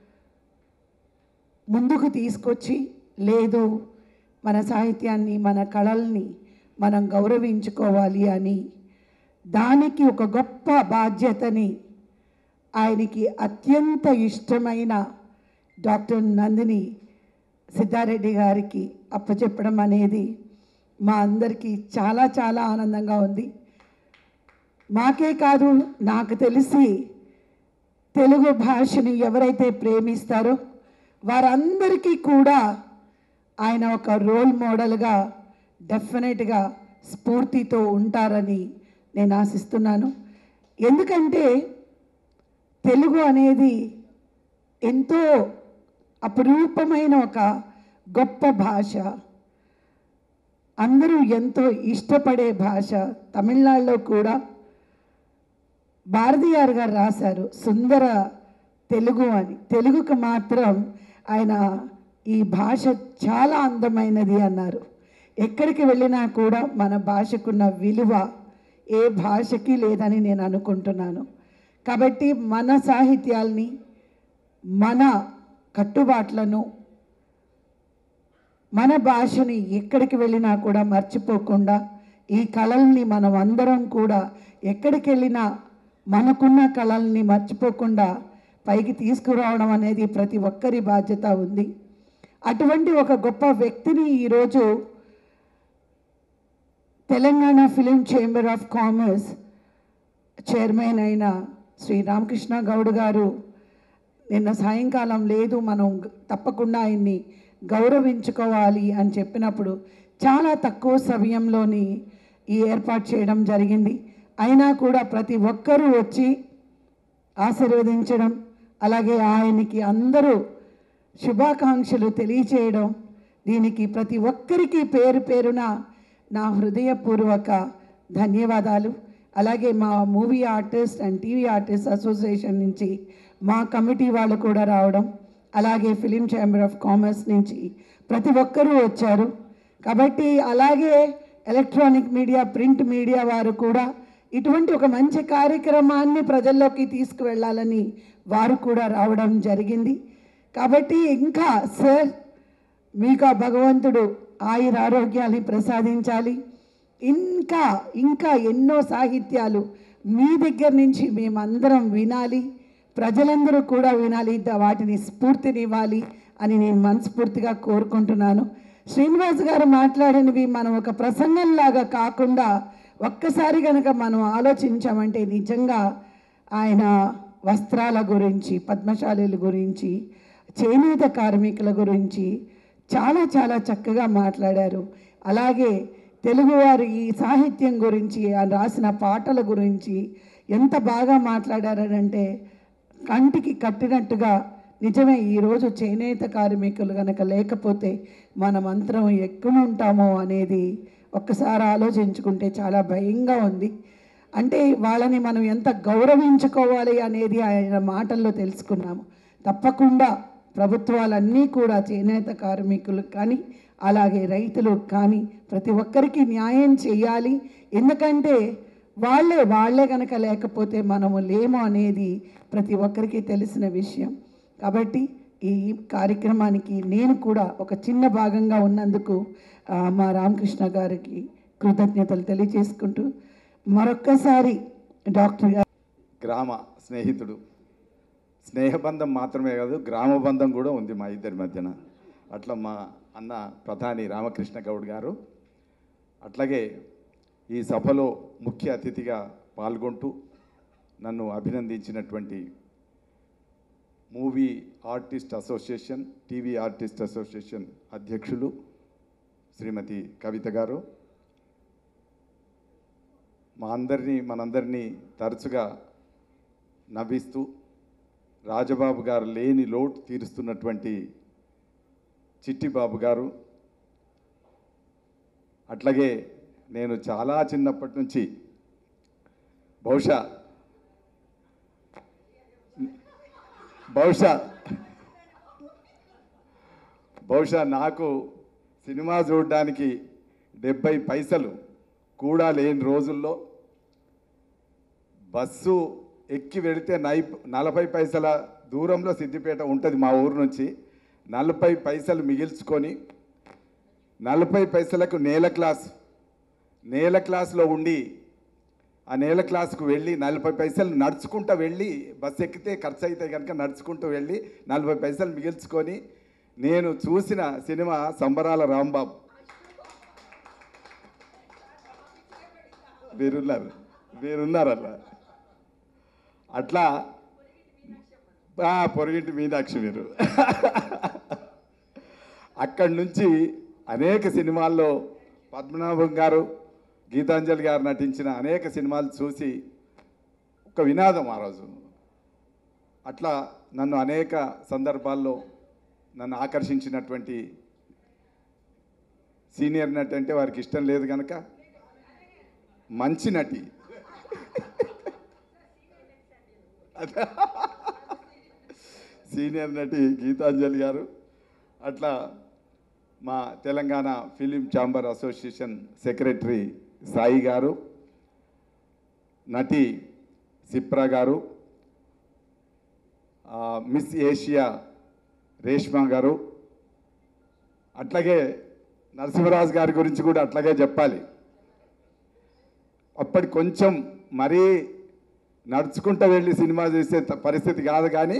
ముందుకు తీసుకొచ్చి లేదు మన సాహిత్యాన్ని మన కళల్ని మనం గౌరవించుకోవాలి అని దానికి ఒక గొప్ప బాధ్యతని ఆయనకి అత్యంత ఇష్టమైన డాక్టర్ నందిని సిద్ధారెడ్డి గారికి అప్పచెప్పడం అనేది మా అందరికీ చాలా చాలా ఆనందంగా ఉంది మాకే కాదు నాకు తెలిసి తెలుగు భాషని ఎవరైతే ప్రేమిస్తారో వారందరికీ కూడా ఆయన ఒక రోల్ మోడల్గా డెఫినెట్గా స్ఫూర్తితో ఉంటారని నేను ఆశిస్తున్నాను ఎందుకంటే తెలుగు అనేది ఎంతో అపురూపమైన ఒక గొప్ప భాష అందరూ ఎంతో ఇష్టపడే భాష తమిళనాడులో కూడా భారతీయార్ గారు రాశారు సుందర తెలుగు అని తెలుగుకు మాత్రం ఆయన ఈ భాష చాలా అందమైనది అన్నారు ఎక్కడికి వెళ్ళినా కూడా మన భాషకున్న విలువ ఏ భాషకి లేదని నేను అనుకుంటున్నాను కాబట్టి మన సాహిత్యాల్ని మన కట్టుబాట్లను మన భాషని ఎక్కడికి వెళ్ళినా కూడా మర్చిపోకుండా ఈ కళల్ని మనం అందరం కూడా ఎక్కడికి వెళ్ళినా మనకున్న కళల్ని మర్చిపోకుండా పైకి తీసుకురావడం అనేది ప్రతి ఒక్కరి బాధ్యత ఉంది అటువంటి ఒక గొప్ప వ్యక్తిని ఈరోజు Telangana film chamber of commerce chairman అయిన శ్రీ రామకృష్ణ గౌడ్ గారు నిన్న సాయంకాలం లేదు మనం తప్పకుండా ఆయన్ని గౌరవించుకోవాలి అని చెప్పినప్పుడు చాలా తక్కువ సమయంలోని ఈ ఏర్పాటు చేయడం జరిగింది అయినా కూడా ప్రతి ఒక్కరూ వచ్చి ఆశీర్వదించడం అలాగే ఆయనకి అందరూ శుభాకాంక్షలు తెలియచేయడం దీనికి ప్రతి ఒక్కరికి పేరు పేరున నా హృదయపూర్వక ధన్యవాదాలు అలాగే మా movie artist and TV artist association నుంచి మా కమిటీ వాళ్ళు కూడా రావడం అలాగే ఫిలిం ఛాంబర్ ఆఫ్ కామర్స్ నుంచి ప్రతి ఒక్కరూ వచ్చారు కాబట్టి అలాగే ఎలక్ట్రానిక్ మీడియా ప్రింట్ మీడియా వారు కూడా ఇటువంటి ఒక మంచి కార్యక్రమాన్ని ప్రజల్లోకి తీసుకువెళ్ళాలని వారు కూడా రావడం జరిగింది కాబట్టి ఇంకా సార్ మీకు ఆ భగవంతుడు ఆయుర ఆరోగ్యాన్ని ప్రసాదించాలి ఇంకా ఇంకా ఎన్నో సాహిత్యాలు మీ దగ్గర నుంచి మేమందరం వినాలి ప్రజలందరూ కూడా వినాలి ద- వాటిని స్ఫూర్తినివ్వాలి అని నేను మనస్ఫూర్తిగా కోరుకుంటున్నాను శ్రీనివాస్ గారు మాట్లాడినవి మనం ఒక ప్రసంగంలాగా కాకుండా ఒక్కసారి కనుక మనం ఆలోచించామంటే నిజంగా ఆయన వస్త్రాల గురించి పద్మశాలీల గురించి చేనేత కార్మికుల గురించి చాలా చాలా చక్కగా మాట్లాడారు అలాగే తెలుగువారి ఈ సాహిత్యం గురించి ఆయన రాసిన పాటల గురించి ఎంత బాగా మాట్లాడారంటే కంటికి కట్టినట్టుగా నిజమే ఈరోజు చేనేత కార్మికులు కనుక లేకపోతే మనమంతరం ఎక్కడ ఉంటామో అనేది ఒక్కసారి ఆలోచించుకుంటే చాలా భయంగా ఉంది అంటే వాళ్ళని మనం ఎంత గౌరవించుకోవాలి అనేది ఆయన మాటల్లో తెలుసుకున్నాము తప్పకుండా ప్రభుత్వాలన్నీ కూడా చేనేత కార్మికులకు కానీ అలాగే రైతులకు కానీ ప్రతి ఒక్కరికి న్యాయం చేయాలి ఎందుకంటే వాళ్ళే వాళ్ళే కనుక లేకపోతే మనము లేము అనేది ప్రతి ఒక్కరికి తెలిసిన విషయం కాబట్టి ఈ కార్యక్రమానికి నేను కూడా ఒక చిన్న భాగంగా ఉన్నందుకు ఆ, మా రామకృష్ణ గారికి కృతజ్ఞతలు తెలియజేసుకుంటూ మరొక్కసారి డాక్టర్ గారు గ్రామ స్నేహితుడు స్నేహబంధం మాత్రమే కాదు గ్రామ బంధం కూడా ఉంది మా ఇద్దరి మధ్యన అట్లా మా అన్న ప్రధాని రామకృష్ణ గౌడ్ గారు అట్లాగే ఈ సభలో ముఖ్య అతిథిగా పాల్గొంటూ నన్ను అభినందించినటువంటి movie artist association TV artist association అధ్యక్షులు శ్రీమతి కవిత గారు మా అందరినీ మనందరినీ తరచుగా నవ్విస్తూ రాజబాబు గారు లేని లోటు తీరుస్తున్నటువంటి చిట్టిబాబు గారు అట్లాగే నేను చాలా చిన్నప్పటి నుంచి బహుశా బహుశా బహుశా నాకు సినిమా చూడడానికి డెబ్బై పైసలు కూడా లేని రోజుల్లో బస్సు ఎక్కి వెళితే నై నలభై పైసల దూరంలో సిద్దిపేట ఉంటుంది మా ఊరు నుంచి నలభై పైసలు మిగిల్చుకొని నలభై పైసలకు నేల క్లాస్ నేల క్లాస్లో ఉండి ఆ నేల క్లాస్కు వెళ్ళి నలభై పైసలు నడుచుకుంటూ వెళ్ళి బస్సు ఎక్కితే ఖర్చు అయితే కనుక నడుచుకుంటూ వెళ్ళి నలభై పైసలు మిగిల్చుకొని నేను చూసిన సినిమా సంబరాల రాంబాబు వీరున్నారు వీరున్నారు అట్లా అట్లా ఆ, పొరుగింటి మీనాక్షి మీరు అక్కడి నుంచి అనేక సినిమాల్లో పద్మనాభం గారు గీతాంజలి గారు నటించిన అనేక సినిమాలు చూసి ఒక వినాదం ఆ రోజు అట్లా నన్ను అనేక సందర్భాల్లో నన్ను ఆకర్షించినటువంటి సీనియర్ నటి అంటే వారికి ఇష్టం లేదు కనుక మంచి నటి సీనియర్ నటి గీతాంజలి గారు అట్లా మా Telangana film chamber association secretary Sai garu నటి సిప్రా గారు ఆ, మిస్ ఏషియా రేష్మా గారు అట్లాగే నరసింహరాజు గారి గురించి కూడా అట్లాగే చెప్పాలి అప్పటి కొంచెం మరీ నడుచుకుంటూ వెళ్ళి సినిమా చూసే త- పరిస్థితి కాదు కానీ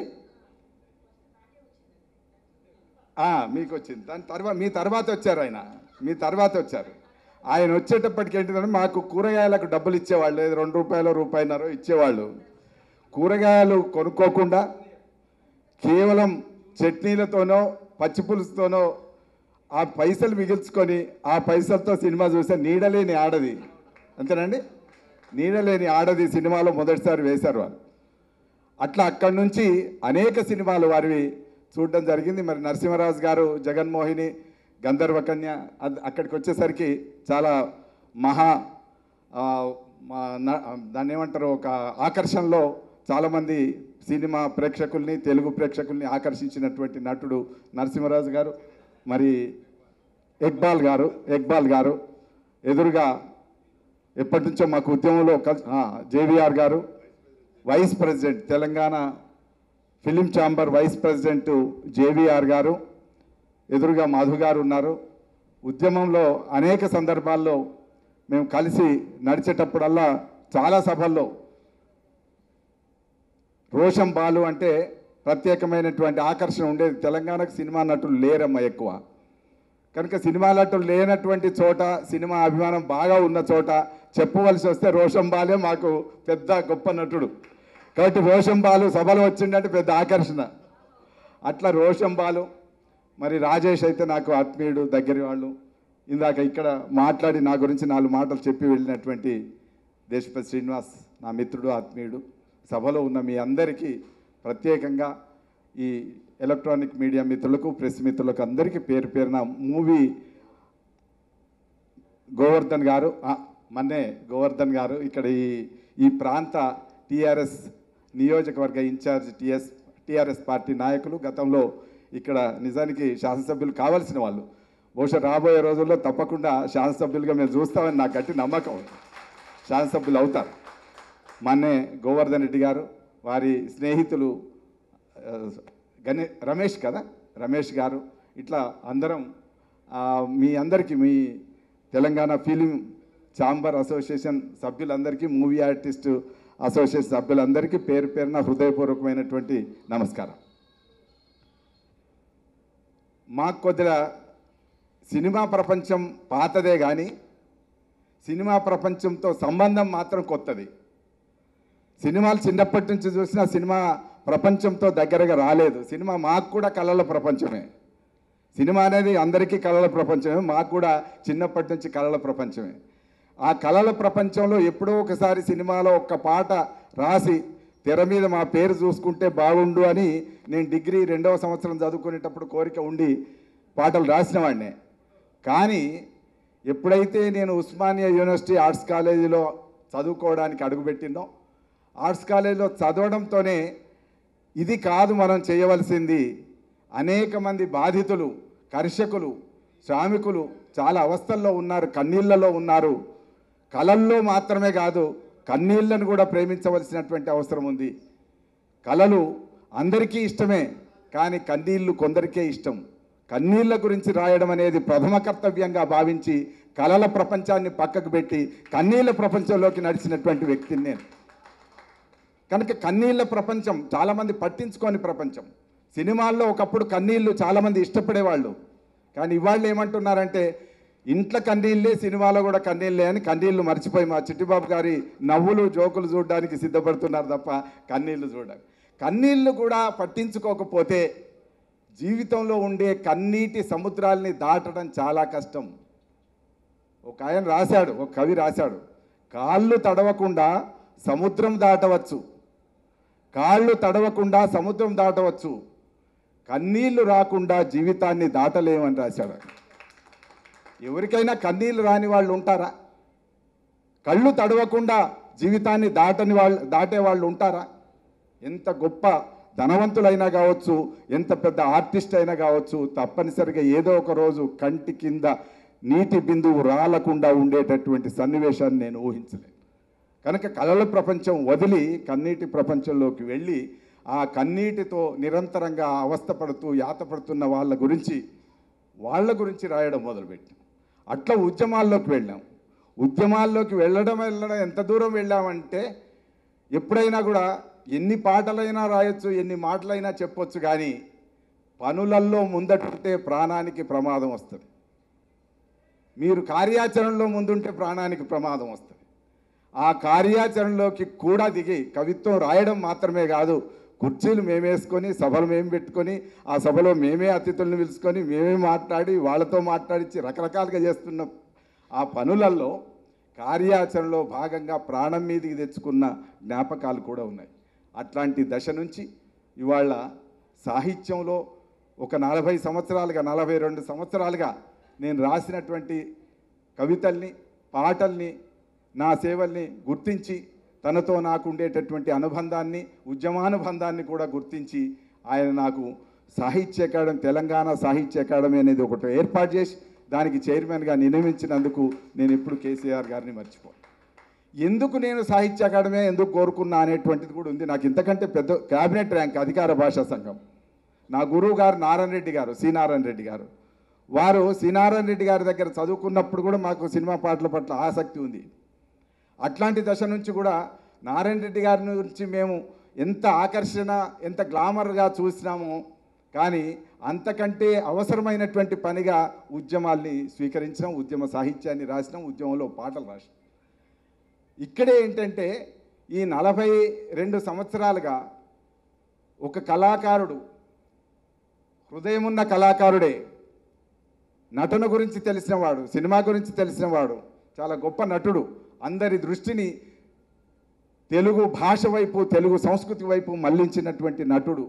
ఆ, మీకు వచ్చింది దాని తర్వాత మీ తర్వాత వచ్చారు ఆయన మీ తర్వాత వచ్చారు ఆయన వచ్చేటప్పటికి ఏంటిదంటే మాకు కూరగాయలకు డబ్బులు ఇచ్చేవాళ్ళు ఏదో రెండు రూపాయలు రూపాయిన్నర ఇచ్చేవాళ్ళు కూరగాయలు కొనుక్కోకుండా కేవలం చట్నీలతోనో పచ్చి పులుసుతోనో ఆ పైసలు మిగిల్చుకొని ఆ పైసలతో సినిమా చూసే నీడలేని ఆడది అంతేనండి నీడలేని ఆడది సినిమాలో మొదటిసారి వేశారు వాళ్ళు అట్లా అక్కడి నుంచి అనేక సినిమాలు వారివి చూడడం జరిగింది మరి నరసింహరాజు గారు జగన్మోహిని గంధర్వ కన్య అద్- అక్కడికి వచ్చేసరికి చాలా మహా ఆ, మా- న- దాన్ని ఏమంటారు ఒక ఆకర్షణలో చాలామంది సినిమా ప్రేక్షకుల్ని తెలుగు ప్రేక్షకుల్ని ఆకర్షించినటువంటి నటుడు నరసింహరాజు గారు మరి ఇక్బాల్ గారు ఇక్బాల్ గారు ఎదురుగా ఎప్పటి నుంచో మాకు ఉద్యమంలో కల్- ఆ, JVR garu vice president Telangana film chamber vice president JVR garu ఎదురుగా మధు గారు ఉన్నారు ఉద్యమంలో అనేక సందర్భాల్లో మేము కలిసి నడిచేటప్పుడల్లా చాలా సభల్లో రోషం బాలు అంటే ప్రత్యేకమైనటువంటి ఆకర్షణ ఉండేది తెలంగాణకు సినిమా నటులు లేరమ్మ ఎక్కువ కనుక సినిమా నటులు లేనటువంటి చోట సినిమా అభిమానం బాగా ఉన్న చోట చెప్పవలసి వస్తే రోషం బాలే మాకు పెద్ద గొప్ప నటుడు కాబట్టి రోషం బాలు సభలో వచ్చిందంటే పెద్ద ఆకర్షణ అట్లా రోషం బాలు మరి రాజేష్ అయితే నాకు ఆత్మీయుడు దగ్గర వాళ్ళు ఇందాక ఇక్కడ మాట్లాడి నా గురించి నాలుగు మాటలు చెప్పి వెళ్ళినటువంటి దేశపతి శ్రీనివాస్ నా మిత్రుడు ఆత్మీయుడు సభలో ఉన్న మీ అందరికీ ప్రత్యేకంగా ఈ ఎలక్ట్రానిక్ మీడియా మిత్రులకు ప్రెస్ మిత్రులకు అందరికీ పేరు పేరున మూవీ గోవర్ధన్ గారు ఆ, మన్నే గోవర్ధన్ గారు ఇక్కడ ఈ ఈ ప్రాంత టీఆర్ఎస్ నియోజకవర్గ ఇన్ఛార్జ్ టీఎస్ టీఆర్ఎస్ పార్టీ నాయకులు గతంలో ఇక్కడ నిజానికి శాసనసభ్యులు కావాల్సిన వాళ్ళు బహుశా రాబోయే రోజుల్లో తప్పకుండా శాసనసభ్యులుగా మేము చూస్తామని నాకు గట్టి నమ్మకం ఉంది శాసనసభ్యులు అవుతారు మొన్నే గోవర్ధన్ రెడ్డి గారు వారి స్నేహితులు ఆ, గణే రమేష్ కదా రమేష్ గారు ఇట్లా అందరం ఆ, మీ అందరికీ మీ తెలంగాణ ఫిలిం ఛాంబర్ అసోసియేషన్ సభ్యులందరికీ మూవీ ఆర్టిస్ట్ అసోసియేషన్ సభ్యులందరికీ పేరు పేరున హృదయపూర్వకమైనటువంటి నమస్కారం మాకు కొద్దిగా సినిమా ప్రపంచం పాతదే కానీ సినిమా ప్రపంచంతో సంబంధం మాత్రం కొత్తది సినిమాలు చిన్నప్పటి నుంచి చూసినా సినిమా ప్రపంచంతో దగ్గరగా రాలేదు సినిమా మాకు కూడా కళల ప్రపంచమే సినిమా అనేది అందరికీ కళల ప్రపంచమే మాకు కూడా చిన్నప్పటి నుంచి కళల ప్రపంచమే ఆ కళల ప్రపంచంలో ఎప్పుడో ఒకసారి సినిమాలో ఒక్క పాట రాసి తెర మీద మా పేరు చూసుకుంటే బాగుండు అని నేను డిగ్రీ రెండవ సంవత్సరం చదువుకునేటప్పుడు కోరిక ఉండి పాటలు రాసిన వాడినే కానీ ఎప్పుడైతే నేను ఉస్మానియా యూనివర్సిటీ ఆర్ట్స్ కాలేజీలో చదువుకోవడానికి అడుగుపెట్టిందో ఆర్ట్స్ కాలేజీలో చదవడంతోనే ఇది కాదు మనం చేయవలసింది అనేక మంది బాధితులు కర్షకులు శ్రామికులు చాలా అవస్థల్లో ఉన్నారు కన్నీళ్లలో ఉన్నారు కళల్లో మాత్రమే కాదు కన్నీళ్లను కూడా ప్రేమించవలసినటువంటి అవసరం ఉంది కళలు అందరికీ ఇష్టమే కానీ కన్నీళ్లు కొందరికే ఇష్టం కన్నీళ్ళ గురించి రాయడం అనేది ప్రథమ కర్తవ్యంగా భావించి కళల ప్రపంచాన్ని పక్కకు పెట్టి కన్నీళ్ళ ప్రపంచంలోకి నడిచినటువంటి వ్యక్తిని నేను కనుక కన్నీళ్ళ ప్రపంచం చాలామంది పట్టించుకోని ప్రపంచం సినిమాల్లో ఒకప్పుడు కన్నీళ్ళు చాలామంది ఇష్టపడేవాళ్ళు కానీ ఇవాళ్ళు ఏమంటున్నారంటే ఇంట్లో కన్నీళ్ళే సినిమాలో కూడా కన్నీళ్ళే అని కన్నీళ్ళు మర్చిపోయి మా చిట్టిబాబు గారి నవ్వులు జోకులు చూడడానికి సిద్ధపడుతున్నారు తప్ప కన్నీళ్లు చూడడానికి కన్నీళ్లు కూడా పట్టించుకోకపోతే జీవితంలో ఉండే కన్నీటి సముద్రాల్ని దాటడం చాలా కష్టం ఒక ఆయన రాశాడు ఒక కవి రాశాడు కాళ్ళు తడవకుండా సముద్రం దాటవచ్చు కాళ్ళు తడవకుండా సముద్రం దాటవచ్చు కన్నీళ్లు రాకుండా జీవితాన్ని దాటలేమని రాశాడు ఎవరికైనా కన్నీళ్లు రాని వాళ్ళు ఉంటారా కళ్ళు తడవకుండా జీవితాన్ని దాటని వాళ్ళు దాటే వాళ్ళు ఉంటారా ఎంత గొప్ప ధనవంతులైనా కావచ్చు ఎంత పెద్ద ఆర్టిస్ట్ అయినా కావచ్చు తప్పనిసరిగా ఏదో ఒక రోజు కంటి కింద నీటి బిందువు రాలకుండా ఉండేటటువంటి సన్నివేశాన్ని నేను ఊహించలేను కనుక కళల ప్రపంచం వదిలి కన్నీటి ప్రపంచంలోకి వెళ్ళి ఆ కన్నీటితో నిరంతరంగా అవస్థపడుతూ యాతపడుతున్న వాళ్ళ గురించి వాళ్ళ గురించి రాయడం మొదలుపెట్టాం అట్లా ఉద్యమాల్లోకి వెళ్ళాం ఉద్యమాల్లోకి వెళ్ళడం వెళ్ళడం ఎంత దూరం వెళ్ళామంటే ఎప్పుడైనా కూడా ఎన్ని పాటలైనా రాయొచ్చు ఎన్ని మాటలైనా చెప్పొచ్చు కానీ పనులల్లో ముందటుంటే ప్రాణానికి ప్రమాదం వస్తుంది మీరు కార్యాచరణలో ముందుంటే ప్రాణానికి ప్రమాదం వస్తుంది ఆ కార్యాచరణలోకి కూడా దిగి కవిత్వం రాయడం మాత్రమే కాదు కుర్చీలు మేమేసుకొని సభలు మేము పెట్టుకొని ఆ సభలో మేమే అతిథులను పిలుచుకొని మేమే మాట్లాడి వాళ్ళతో మాట్లాడించి రకరకాలుగా చేస్తున్న ఆ పనులలో కార్యాచరణలో భాగంగా ప్రాణం మీదికి తెచ్చుకున్న జ్ఞాపకాలు కూడా ఉన్నాయి అట్లాంటి దశ నుంచి ఇవాళ సాహిత్యంలో ఒక నలభై సంవత్సరాలుగా నలభై రెండు సంవత్సరాలుగా నేను రాసినటువంటి కవితల్ని పాటల్ని నా సేవల్ని గుర్తించి తనతో నాకు ఉండేటటువంటి అనుబంధాన్ని ఉద్యమానుబంధాన్ని కూడా గుర్తించి ఆయన నాకు సాహిత్య అకాడమీ తెలంగాణ సాహిత్య అకాడమీ అనేది ఒకటి ఏర్పాటు చేసి దానికి చైర్మన్గా నియమించినందుకు నేను ఎప్పుడు కేసీఆర్ గారిని మర్చిపోను ఎందుకు నేను సాహిత్య అకాడమీ ఎందుకు కోరుకున్నా అనేటువంటిది కూడా ఉంది నాకు ఇంతకంటే పెద్ద క్యాబినెట్ ర్యాంక్ అధికార భాషా సంఘం నా గురువు గారు నారాయణ రెడ్డి గారు సి నారాయణ రెడ్డి గారు వారు సి నారాయణ రెడ్డి గారి దగ్గర చదువుకున్నప్పుడు కూడా మాకు సినిమా పాటల పట్ల ఆసక్తి ఉంది అట్లాంటి దశ నుంచి కూడా నారాయణ రెడ్డి గారి నుంచి మేము ఎంత ఆకర్షణ ఎంత గ్లామర్గా చూసినామో కానీ అంతకంటే అవసరమైనటువంటి పనిగా ఉద్యమాల్ని స్వీకరించినాం ఉద్యమ సాహిత్యాన్ని రాసినాం ఉద్యమంలో పాటలు రాసినాం ఇక్కడే ఏంటంటే ఈ నలభై రెండు సంవత్సరాలుగా ఒక కళాకారుడు హృదయమున్న కళాకారుడే నటన గురించి తెలిసినవాడు సినిమా గురించి తెలిసినవాడు చాలా గొప్ప నటుడు అందరి దృష్టిని తెలుగు భాష వైపు తెలుగు సంస్కృతి వైపు మళ్లించినటువంటి నటుడు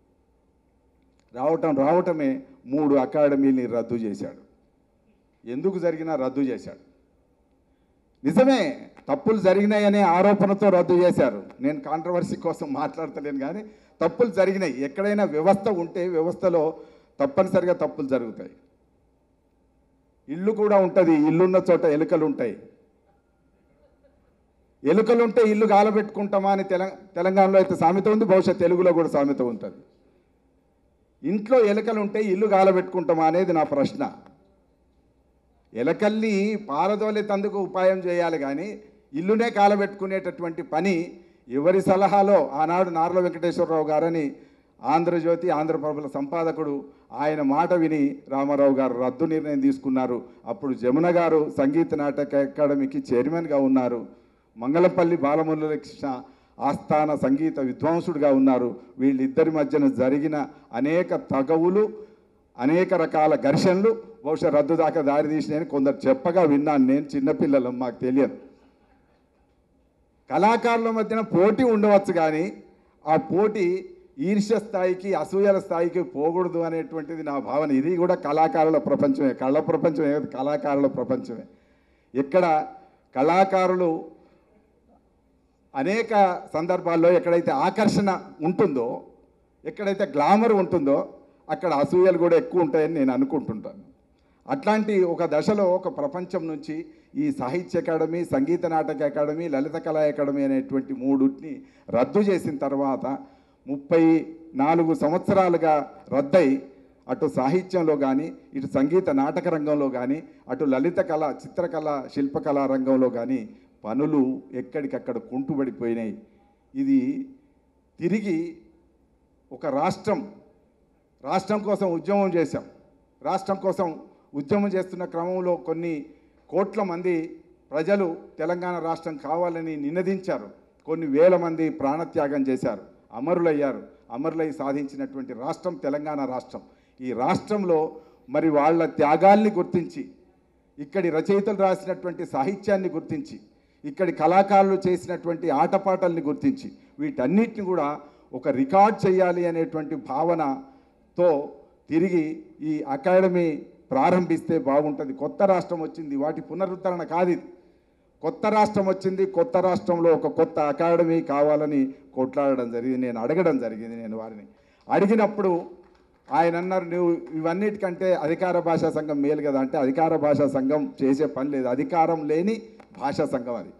రావటం రావటమే మూడు అకాడమీని రద్దు చేశాడు ఎందుకు జరిగినా రద్దు చేశాడు నిజమే తప్పులు జరిగినాయనే ఆరోపణతో రద్దు చేశారు నేను కాంట్రవర్సీ కోసం మాట్లాడతలేను కానీ తప్పులు జరిగినాయి ఎక్కడైనా వ్యవస్థ ఉంటే వ్యవస్థలో తప్పనిసరిగా తప్పులు జరుగుతాయి ఇల్లు కూడా ఉంటుంది ఇల్లున్న చోట ఎలుకలు ఉంటాయి ఎలుకలుంటే ఇల్లు గాలబెట్టుకుంటామా అని తెల తెలంగాణలో అయితే సామెత ఉంది బహుశా తెలుగులో కూడా సామెత ఉంటుంది ఇంట్లో ఎలుకలు ఉంటే ఇల్లు గాలబెట్టుకుంటామా అనేది నా ప్రశ్న ఎలకల్ని పారదోలేతందుకు ఉపాయం చేయాలి కానీ ఇల్లునే కాలబెట్టుకునేటటువంటి పని ఎవరి సలహాలో ఆనాడు నార్ల వెంకటేశ్వరరావు గారని ఆంధ్రజ్యోతి ఆంధ్రప్రభల సంపాదకుడు ఆయన మాట విని రామారావు గారు రద్దు నిర్ణయం తీసుకున్నారు అప్పుడు జమున గారు సంగీత నాటక అకాడమీకి చైర్మన్గా ఉన్నారు మంగళపల్లి బాలమురళీకృష్ణ ఆస్థాన సంగీత విద్వాంసుడిగా ఉన్నారు వీళ్ళిద్దరి మధ్యన జరిగిన అనేక తగవులు అనేక రకాల ఘర్షణలు బహుశా రద్దు దాకా దారి తీసినాయని కొందరు చెప్పగా విన్నాను నేను చిన్నపిల్లలం మాకు తెలియదు కళాకారుల మధ్యన పోటీ ఉండవచ్చు కానీ ఆ పోటీ ఈర్ష్య స్థాయికి అసూయల స్థాయికి పోకూడదు అనేటువంటిది నా భావన ఇది కూడా కళాకారుల ప్రపంచమే కళ ప్రపంచమే కాదు, కళాకారుల ప్రపంచమే ఇక్కడ కళాకారులు అనేక సందర్భాల్లో ఎక్కడైతే ఆకర్షణ ఉంటుందో ఎక్కడైతే గ్లామర్ ఉంటుందో అక్కడ అసూయలు కూడా ఎక్కువ ఉంటాయని నేను అనుకుంటుంటాను అట్లాంటి ఒక దశలో ఒక ప్రపంచం నుంచి ఈ సాహిత్య అకాడమీ సంగీత నాటక అకాడమీ లలిత కళా అకాడమీ అనేటువంటి మూడుని రద్దు చేసిన తర్వాత ముప్పై నాలుగు సంవత్సరాలుగా రద్దయి అటు సాహిత్యంలో కానీ ఇటు సంగీత నాటక రంగంలో కానీ అటు లలిత కళ చిత్రకళ శిల్పకళా రంగంలో కానీ పనులు ఎక్కడికక్కడ కుంటుబడిపోయినాయి ఇది తిరిగి ఒక రాష్ట్రం రాష్ట్రం కోసం ఉద్యమం చేశాం రాష్ట్రం కోసం ఉద్యమం చేస్తున్న క్రమంలో కొన్ని కోట్ల మంది ప్రజలు తెలంగాణ రాష్ట్రం కావాలని నినదించారు కొన్ని వేల మంది ప్రాణత్యాగం చేశారు అమరులయ్యారు అమరులై సాధించినటువంటి రాష్ట్రం తెలంగాణ రాష్ట్రం ఈ రాష్ట్రంలో మరి వాళ్ళ త్యాగాల్ని గుర్తించి ఇక్కడి రచయితలు రాసినటువంటి సాహిత్యాన్ని గుర్తించి ఇక్కడి కళాకారులు చేసినటువంటి ఆటపాటల్ని గుర్తించి వీటన్నిటిని కూడా ఒక రికార్డ్ చేయాలి అనేటువంటి భావనతో తిరిగి ఈ అకాడమీ ప్రారంభిస్తే బాగుంటుంది కొత్త రాష్ట్రం వచ్చింది వాటి పునరుద్ధరణ కాదు ఇది కొత్త రాష్ట్రం వచ్చింది కొత్త రాష్ట్రంలో ఒక కొత్త అకాడమీ కావాలని కొట్లాడడం జరిగింది నేను అడగడం జరిగింది నేను వారిని అడిగినప్పుడు ఆయన అన్నారు నువ్వు ఇవన్నిటికంటే అధికార భాషా సంఘం మేలు కదా అంటే అధికార భాషా సంఘం చేసే పని లేదు అధికారం లేని భాషా సంఘం అది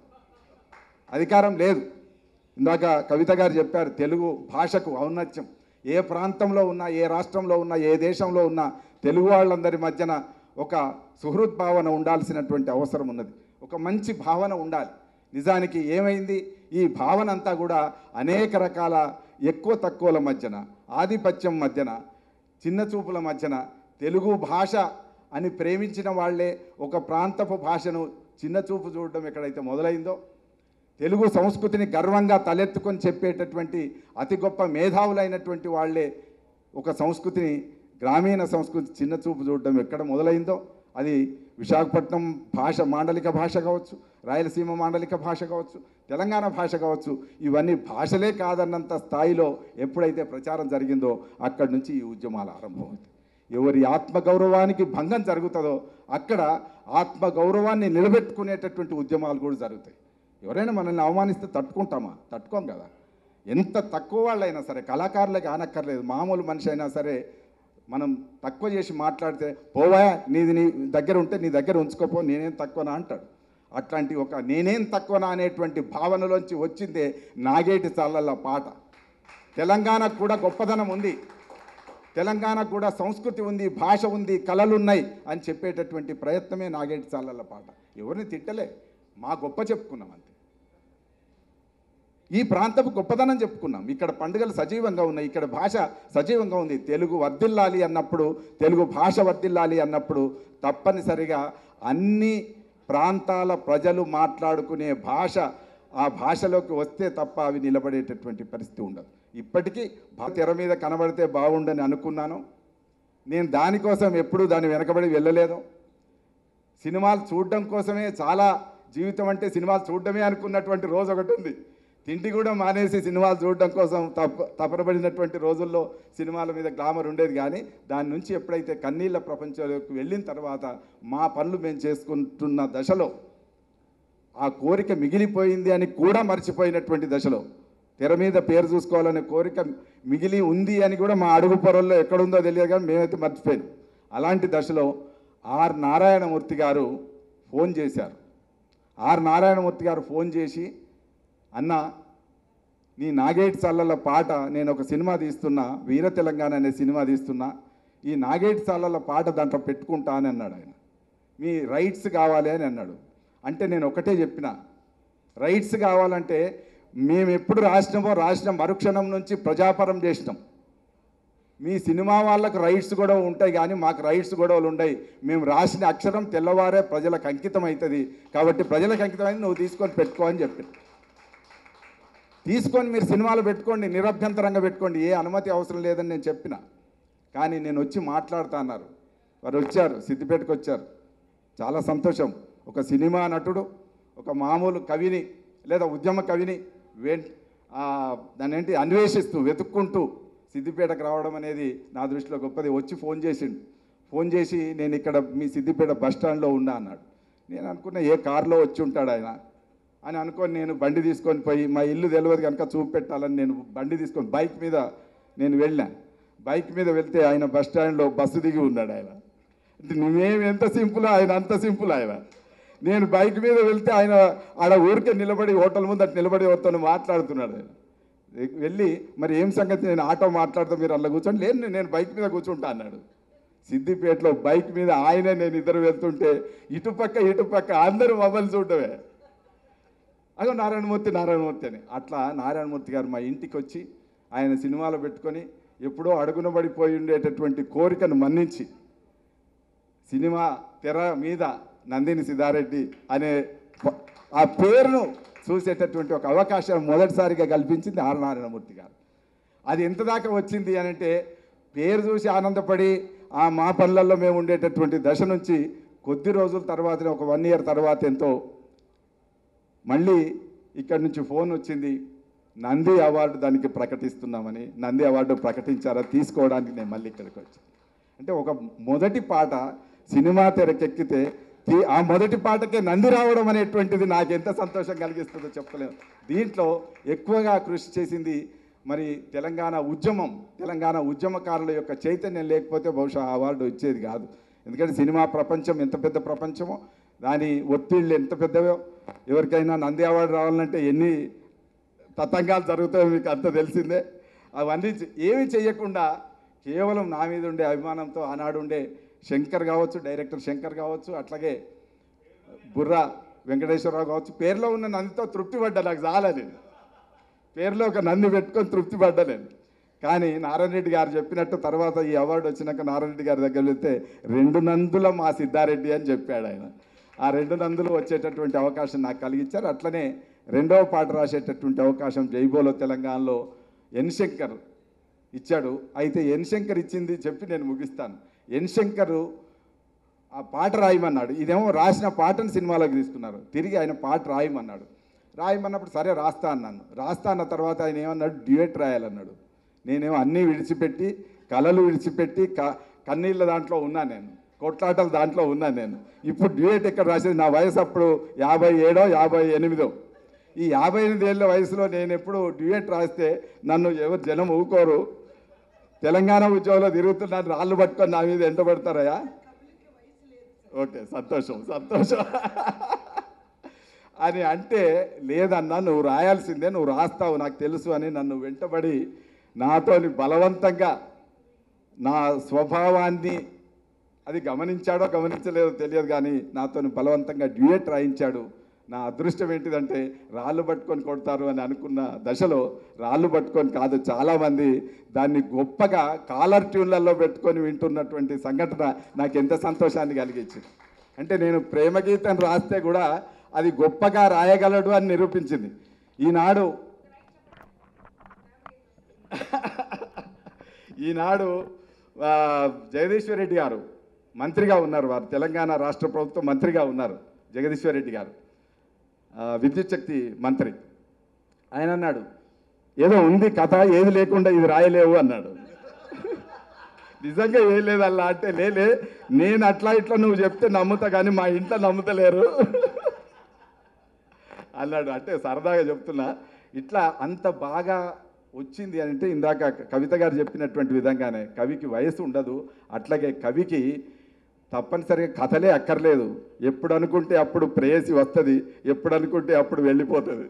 అధికారం లేదు ఇందాక కవిత గారు చెప్పారు తెలుగు భాషకు ఔన్నత్యం ఏ ప్రాంతంలో ఉన్నా ఏ రాష్ట్రంలో ఉన్నా ఏ దేశంలో ఉన్నా తెలుగు వాళ్ళందరి మధ్యన ఒక సుహృద్భావన ఉండాల్సినటువంటి అవసరం ఉన్నది ఒక మంచి భావన ఉండాలి నిజానికి ఏమైంది ఈ భావన అంతా కూడా అనేక రకాల ఎక్కువ తక్కువల మధ్యన ఆధిపత్యం మధ్యన చిన్న చూపుల మధ్యన తెలుగు భాష అని ప్రేమించిన వాళ్ళే ఒక ప్రాంతపు భాషను చిన్న చూపు చూడడం ఎక్కడైతే మొదలైందో తెలుగు సంస్కృతిని గర్వంగా తలెత్తుకొని చెప్పేటటువంటి అతి గొప్ప మేధావులైనటువంటి వాళ్ళే ఒక సంస్కృతిని గ్రామీణ సంస్కృతి చిన్న చూపు చూడడం ఎక్కడ మొదలైందో అది విశాఖపట్నం భాష మాండలిక భాష కావచ్చు రాయలసీమ మాండలిక భాష కావచ్చు తెలంగాణ భాష కావచ్చు ఇవన్నీ భాషలే కాదన్నంత స్థాయిలో ఎప్పుడైతే ప్రచారం జరిగిందో అక్కడి నుంచి ఈ ఉద్యమాలు ఆరంభమవుతాయి ఎవరి ఆత్మగౌరవానికి భంగం జరుగుతుందో అక్కడ ఆత్మగౌరవాన్ని నిలబెట్టుకునేటటువంటి ఉద్యమాలు కూడా జరుగుతాయి ఎవరైనా మనల్ని అవమానిస్తే తట్టుకుంటామా తట్టుకోం కదా ఎంత తక్కువ వాళ్ళైనా సరే కళాకారులకి ఆనక్కర్లేదు మామూలు మనిషి అయినా సరే మనం తక్కువ చేసి మాట్లాడితే పోవా నీది నీ దగ్గర ఉంటే నీ దగ్గర ఉంచుకోపో నేనేం తక్కువనా అంటాడు అట్లాంటి ఒక నేనేం తక్కువనా అనేటువంటి భావనలోంచి వచ్చిందే నాగేటి చాలల్ల పాట తెలంగాణకు కూడా గొప్పదనం ఉంది తెలంగాణకు కూడా సంస్కృతి ఉంది భాష ఉంది కళలు ఉన్నాయి అని చెప్పేటటువంటి ప్రయత్నమే నాగేటి చాలల్ల పాట ఎవరిని తిట్టలే మా గొప్ప చెప్పుకున్నాం అంతే ఈ ప్రాంతపు గొప్పదనం చెప్పుకున్నాం ఇక్కడ పండుగలు సజీవంగా ఉన్నాయి ఇక్కడ భాష సజీవంగా ఉంది తెలుగు వర్ధిల్లాలి అన్నప్పుడు తెలుగు భాష వర్ధిల్లాలి అన్నప్పుడు తప్పనిసరిగా అన్ని ప్రాంతాల ప్రజలు మాట్లాడుకునే భాష ఆ భాషలోకి వస్తే తప్ప అవి నిలబడేటటువంటి పరిస్థితి ఉండదు ఇప్పటికీ భా- తెర మీద కనబడితే బాగుండని అనుకున్నాను నేను దానికోసం ఎప్పుడూ దాన్ని వెనకబడి వెళ్ళలేదు సినిమాలు చూడడం కోసమే చాలా జీవితం అంటే సినిమాలు చూడడమే అనుకున్నటువంటి రోజు ఒకటి ఉంది తిండి కూడా మానేసి సినిమాలు చూడడం కోసం తప్ప తపనబడినటువంటి రోజుల్లో సినిమాల మీద గ్లామర్ ఉండేది కానీ దాని నుంచి ఎప్పుడైతే కన్నీళ్ళ ప్రపంచంలోకి వెళ్ళిన తర్వాత మా పనులు మేము చేసుకుంటున్న దశలో ఆ కోరిక మిగిలిపోయింది అని కూడా మర్చిపోయినటువంటి దశలో తెర మీద పేరు చూసుకోవాలనే కోరిక మిగిలి ఉంది అని కూడా మా అడుగు పొరల్లో ఎక్కడుందో తెలియదు కానీ మేమైతే మర్చిపోయాం అలాంటి దశలో ఆర్ నారాయణమూర్తి గారు ఫోన్ చేశారు ఆర్ నారాయణమూర్తి గారు ఫోన్ చేసి అన్న నీ నాగేట్ చల్లల పాట నేను ఒక సినిమా తీస్తున్నా వీర తెలంగాణ అనే సినిమా తీస్తున్నా ఈ నాగేట్ చల్లల పాట దాంట్లో పెట్టుకుంటా అని అన్నాడు ఆయన మీ రైట్స్ కావాలి అని అన్నాడు అంటే నేను ఒకటే చెప్పిన రైట్స్ కావాలంటే మేము ఎప్పుడు రాసినామో రాసిన మరుక్షణం నుంచి ప్రజాపరం చేసినాం మీ సినిమా వాళ్ళకు రైట్స్ కూడా ఉంటాయి కానీ మాకు రైట్స్ గొడవలు ఉండయి మేము రాసిన అక్షరం తెల్లవారే ప్రజలకు అంకితం అవుతుంది కాబట్టి ప్రజలకు అంకితమైంది నువ్వు తీసుకొని పెట్టుకో అని చెప్పి తీసుకొని మీరు సినిమాలు పెట్టుకోండి నిరభ్యంతరంగా పెట్టుకోండి ఏ అనుమతి అవసరం లేదని నేను చెప్పిన కానీ నేను వచ్చి మాట్లాడుతా అన్నారు వారు వచ్చారు సిద్దిపేటకు వచ్చారు చాలా సంతోషం ఒక సినిమా నటుడు ఒక మామూలు కవిని లేదా ఉద్యమ కవిని వే దాన్ని ఏంటి అన్వేషిస్తూ వెతుక్కుంటూ సిద్దిపేటకు రావడం అనేది నా దృష్టిలో గొప్పది వచ్చి ఫోన్ చేసిండు ఫోన్ చేసి నేను ఇక్కడ మీ సిద్దిపేట బస్ స్టాండ్లో ఉన్నా అన్నాడు నేను అనుకున్న ఏ కారులో వచ్చి ఉంటాడు ఆయన అని అనుకొని నేను బండి తీసుకొని పోయి మా ఇల్లు తెలియదు కనుక చూపెట్టాలని నేను బండి తీసుకొని బైక్ మీద నేను వెళ్ళా బైక్ మీద వెళ్తే ఆయన బస్ స్టాండ్లో బస్సు దిగి ఉన్నాడు ఆయన అంటే నువ్వేం ఎంత సింపుల్ ఆయన అంత సింపుల్ ఆయన నేను బైక్ మీద వెళ్తే ఆయన ఆడ ఊరికే నిలబడి హోటల్ ముందు అటు నిలబడి ఎవరితో మాట్లాడుతున్నాడు ఆయన వెళ్ళి మరి ఏం సంగతి నేను ఆటో మాట్లాడుతూ మీరు అలా కూర్చోండి లేదు నేను బైక్ మీద కూర్చుంటా అన్నాడు సిద్దిపేటలో బైక్ మీద ఆయనే నేను ఇద్దరు వెళ్తుంటే ఇటుపక్క ఇటుపక్క అందరూ మమ్మల్ని చూడటమే అదో నారాయణమూర్తి నారాయణమూర్తి అని అట్లా నారాయణమూర్తి గారు మా ఇంటికి వచ్చి ఆయన సినిమాలో పెట్టుకొని ఎప్పుడో అడుగున పడిపోయి ఉండేటటువంటి కోరికను మన్నించి సినిమా తెర మీద నందిని సిద్ధారెడ్డి అనే ప- ఆ పేరును చూసేటటువంటి ఒక అవకాశం మొదటిసారిగా కల్పించింది ఆర్ నారాయణమూర్తి గారు అది ఎంత దాకా వచ్చింది అని అంటే పేరు చూసి ఆనందపడి ఆ మా పనులలో మేము ఉండేటటువంటి దశ నుంచి కొద్ది రోజుల తర్వాత ఒక వన్ ఇయర్ తర్వాత ఎంతో మళ్ళీ ఇక్కడి నుంచి ఫోన్ వచ్చింది నంది అవార్డు దానికి ప్రకటిస్తున్నామని నంది అవార్డు ప్రకటించారా తీసుకోవడానికి నేను మళ్ళీ ఇక్కడికి వచ్చాను అంటే ఒక మొదటి పాట సినిమా తెరకెక్కితే తీ- ఆ మొదటి పాటకే నంది రావడం అనేటువంటిది నాకు ఎంత సంతోషం కలిగిస్తుందో చెప్పలేము దీంట్లో ఎక్కువగా కృషి చేసింది మరి తెలంగాణ ఉద్యమం తెలంగాణ ఉద్యమకారుల యొక్క చైతన్యం లేకపోతే బహుశా ఆ అవార్డు ఇచ్చేది కాదు ఎందుకంటే సినిమా ప్రపంచం ఎంత పెద్ద ప్రపంచమో దాని ఒత్తిళ్ళు ఎంత పెద్దవో ఎవరికైనా నంది అవార్డు రావాలంటే ఎన్ని తతంగాలు జరుగుతాయో మీకు అంత తెలిసిందే అవన్నీ చే- ఏమీ చేయకుండా కేవలం నా మీద ఉండే అభిమానంతో ఆనాడు ఉండే శంకర్ కావచ్చు డైరెక్టర్ శంకర్ కావచ్చు అట్లాగే బుర్రా వెంకటేశ్వరరావు కావచ్చు పేరులో ఉన్న నందితో తృప్తి పడ్డా నాకు చాలా నేను పేరులో ఒక నంది పెట్టుకొని తృప్తి పడ్డా నేను కానీ నారాయణ రెడ్డి గారు చెప్పినట్టు తర్వాత ఈ అవార్డు వచ్చినాక నారాయణ రెడ్డి గారి దగ్గర వెళ్తే రెండు నందుల మా సిద్ధారెడ్డి అని చెప్పాడు ఆయన ఆ రెండు నందులు వచ్చేటటువంటి అవకాశం నాకు కలిగించారు అట్లనే రెండవ పాట రాసేటటువంటి అవకాశం జైబోలో తెలంగాణలో ఎన్ శంకర్ ఇచ్చాడు అయితే ఎన్ శంకర్ ఇచ్చింది చెప్పి నేను ముగిస్తాను ఎన్ శంకర్ ఆ పాట రాయమన్నాడు ఇదేమో రాసిన పాటను సినిమాలోకి తీసుకున్నారు తిరిగి ఆయన పాట రాయమన్నాడు రాయమన్నప్పుడు సరే రాస్తా అన్నాను రాస్తా అన్న తర్వాత ఆయన ఏమన్నాడు డ్యూయట్ రాయాలన్నాడు నేనేమో అన్నీ విడిచిపెట్టి కళలు విడిచిపెట్టి క కన్నీళ్ళ దాంట్లో ఉన్నాను నేను కొట్లాటల దాంట్లో ఉన్నాను నేను ఇప్పుడు డ్యూయట్ ఎక్కడ రాసేది నా వయసు అప్పుడు యాభై ఏడో యాభై ఎనిమిదో ఈ యాభై ఎనిమిది ఏళ్ళ వయసులో నేను ఎప్పుడు డ్యూయట్ రాస్తే నన్ను ఎవరు జనం ఊకోరు తెలంగాణ ఉద్యోగంలో తిరుగుతున్నాను రాళ్ళు పట్టుకొని నా మీద ఎంట పడతారయ్యా ఓకే సంతోషం సంతోషం అని అంటే లేదన్నా నువ్వు రాయాల్సిందే నువ్వు రాస్తావు నాకు తెలుసు అని నన్ను వెంటబడి నాతోని బలవంతంగా నా స్వభావాన్ని అది గమనించాడో గమనించలేదో తెలియదు కానీ నాతోని బలవంతంగా డ్యూయట్ రాయించాడు నా అదృష్టం ఏంటిదంటే రాళ్ళు పట్టుకొని కొడతారు అని అనుకున్న దశలో రాళ్ళు పట్టుకొని కాదు చాలామంది దాన్ని గొప్పగా కాలర్ ట్యూన్లలో పెట్టుకొని వింటున్నటువంటి సంఘటన నాకు ఎంత సంతోషాన్ని కలిగించింది అంటే నేను ప్రేమ గీతం రాస్తే కూడా అది గొప్పగా రాయగలడు అని నిరూపించింది ఈనాడు ఈనాడు ఆ, జగదీశ్వర్ రెడ్డి గారు మంత్రిగా ఉన్నారు వారు తెలంగాణ రాష్ట్ర ప్రభుత్వం మంత్రిగా ఉన్నారు జగదీశ్వర్ రెడ్డి గారు ఆ, విద్యుత్ శక్తి మంత్రి ఆయన అన్నాడు ఏదో ఉంది కథ ఏది లేకుండా ఇది రాయలేవు అన్నాడు నిజంగా ఏం లేదల్లా అంటే లేలే నేను అట్లా ఇట్లా నువ్వు చెప్తే నమ్ముతా కానీ మా ఇంట్లో నమ్ముతలేరు అన్నాడు అంటే సరదాగా చెప్తున్నా ఇట్లా అంత బాగా వచ్చింది అంటే ఇందాక కవిత గారు చెప్పినటువంటి విధంగానే కవికి వయసు ఉండదు అట్లాగే కవికి తప్పనిసరిగా కథలే అక్కర్లేదు ఎప్పుడు అనుకుంటే అప్పుడు ప్రేయసి వస్తుంది ఎప్పుడు అనుకుంటే అప్పుడు వెళ్ళిపోతుంది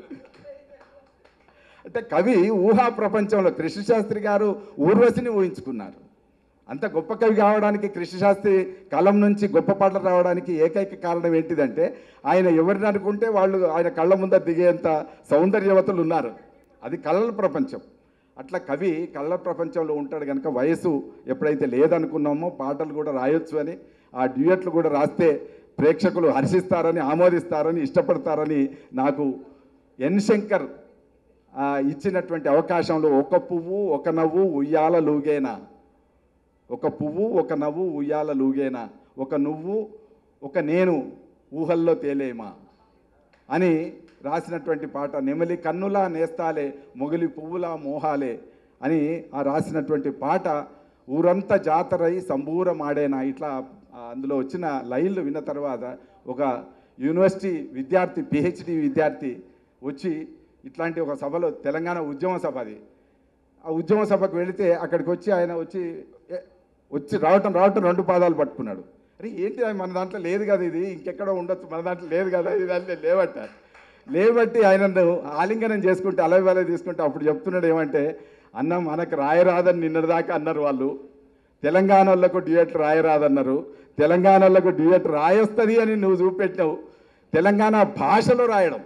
అంటే కవి ఊహా ప్రపంచంలో కృష్ణశాస్త్రి గారు ఊర్వశిని ఊహించుకున్నారు అంత గొప్ప కవి కావడానికి కృష్ణశాస్త్రి కలం నుంచి గొప్ప పాటలు రావడానికి ఏకైక కారణం ఏంటిదంటే ఆయన ఎవరిని అనుకుంటే వాళ్ళు ఆయన కళ్ళ ముందర దిగేంత సౌందర్యవతులు ఉన్నారు అది కళల ప్రపంచం అట్లా కవి కళ్ళ ప్రపంచంలో ఉంటాడు కనుక వయసు ఎప్పుడైతే లేదనుకున్నామో పాటలు కూడా రాయొచ్చు అని ఆ డ్యూయట్లు కూడా రాస్తే ప్రేక్షకులు హర్షిస్తారని ఆమోదిస్తారని ఇష్టపడతారని నాకు ఎన్ శంకర్ ఆ, ఇచ్చినటువంటి అవకాశంలో ఒక పువ్వు ఒక నవ్వు ఉయ్యాల లూగేనా ఒక పువ్వు ఒక నవ్వు ఉయ్యాల లూగేనా ఒక నువ్వు ఒక నేను ఊహల్లో తేలేమా అని రాసినటువంటి పాట నెమలి కన్నులా నేస్తాలే మొగిలి పువ్వులా మోహాలే అని ఆ రాసినటువంటి పాట ఊరంతా జాతరై సంబూరమాడేనా ఇట్లా ఆ అందులో వచ్చిన లైన్లు విన్న తర్వాత ఒక యూనివర్సిటీ విద్యార్థి పిహెచ్డి విద్యార్థి వచ్చి ఇట్లాంటి ఒక సభలో తెలంగాణ ఉద్యమ సభ అది ఆ ఉద్యమ సభకు వెళితే అక్కడికి వచ్చి ఆయన వచ్చి ఏ, వచ్చి రావటం రావటం రెండు పాదాలు పట్టుకున్నాడు అరే ఏంటి అది మన దాంట్లో లేదు కదా ఇది ఇంకెక్కడో ఉండొచ్చు మన దాంట్లో లేదు కదా ఇది అంటే లేవట లేబట్టి ఆయనను ఆలింగనం చేసుకుంటే అలవివలే తీసుకుంటే అప్పుడు చెప్తున్నాడు ఏమంటే అన్న మనకు రాయరాదని నిన్నటిదాకా అన్నారు వాళ్ళు తెలంగాణ వాళ్ళకు డ్యూయట్ రాయరాదన్నారు తెలంగాణ వాళ్ళకు డ్యూయట్ రాయొస్తుంది అని నువ్వు చూపెట్టావు తెలంగాణ భాషలో రాయడం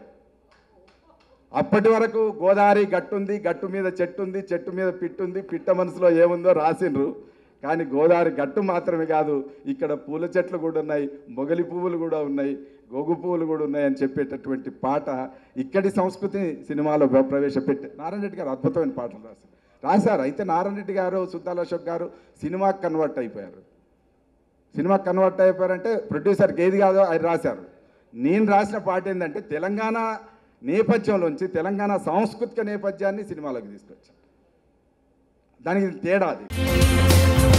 అప్పటి వరకు గోదావరి గట్టుంది గట్టు మీద చెట్టు ఉంది చెట్టు మీద పిట్టు ఉంది పిట్ట మనసులో ఏముందో రాసిండ్రు కానీ గోదావరి గట్టు మాత్రమే కాదు ఇక్కడ పూల చెట్లు కూడా ఉన్నాయి మొగలి పువ్వులు కూడా ఉన్నాయి గోగు పువ్వులు కూడా ఉన్నాయి అని చెప్పేటటువంటి పాట ఇక్కడి సంస్కృతిని సినిమాలో ప్ర- ప్రవేశపెట్టి నారాయణ రెడ్డి గారు అద్భుతమైన పాటలు రాశారు రాశారు అయితే నారాయణ రెడ్డి గారు సుద్దాల అశోక్ గారు సినిమాకి కన్వర్ట్ అయిపోయారు సినిమాకి కన్వర్ట్ అయిపోయారంటే ప్రొడ్యూసర్కి ఏది కాదో అది రాశారు నేను రాసిన పాట ఏంటంటే తెలంగాణ నేపథ్యంలోంచి తెలంగాణ సాంస్కృతిక నేపథ్యాన్ని సినిమాలోకి తీసుకొచ్చాను దానికి తేడా అది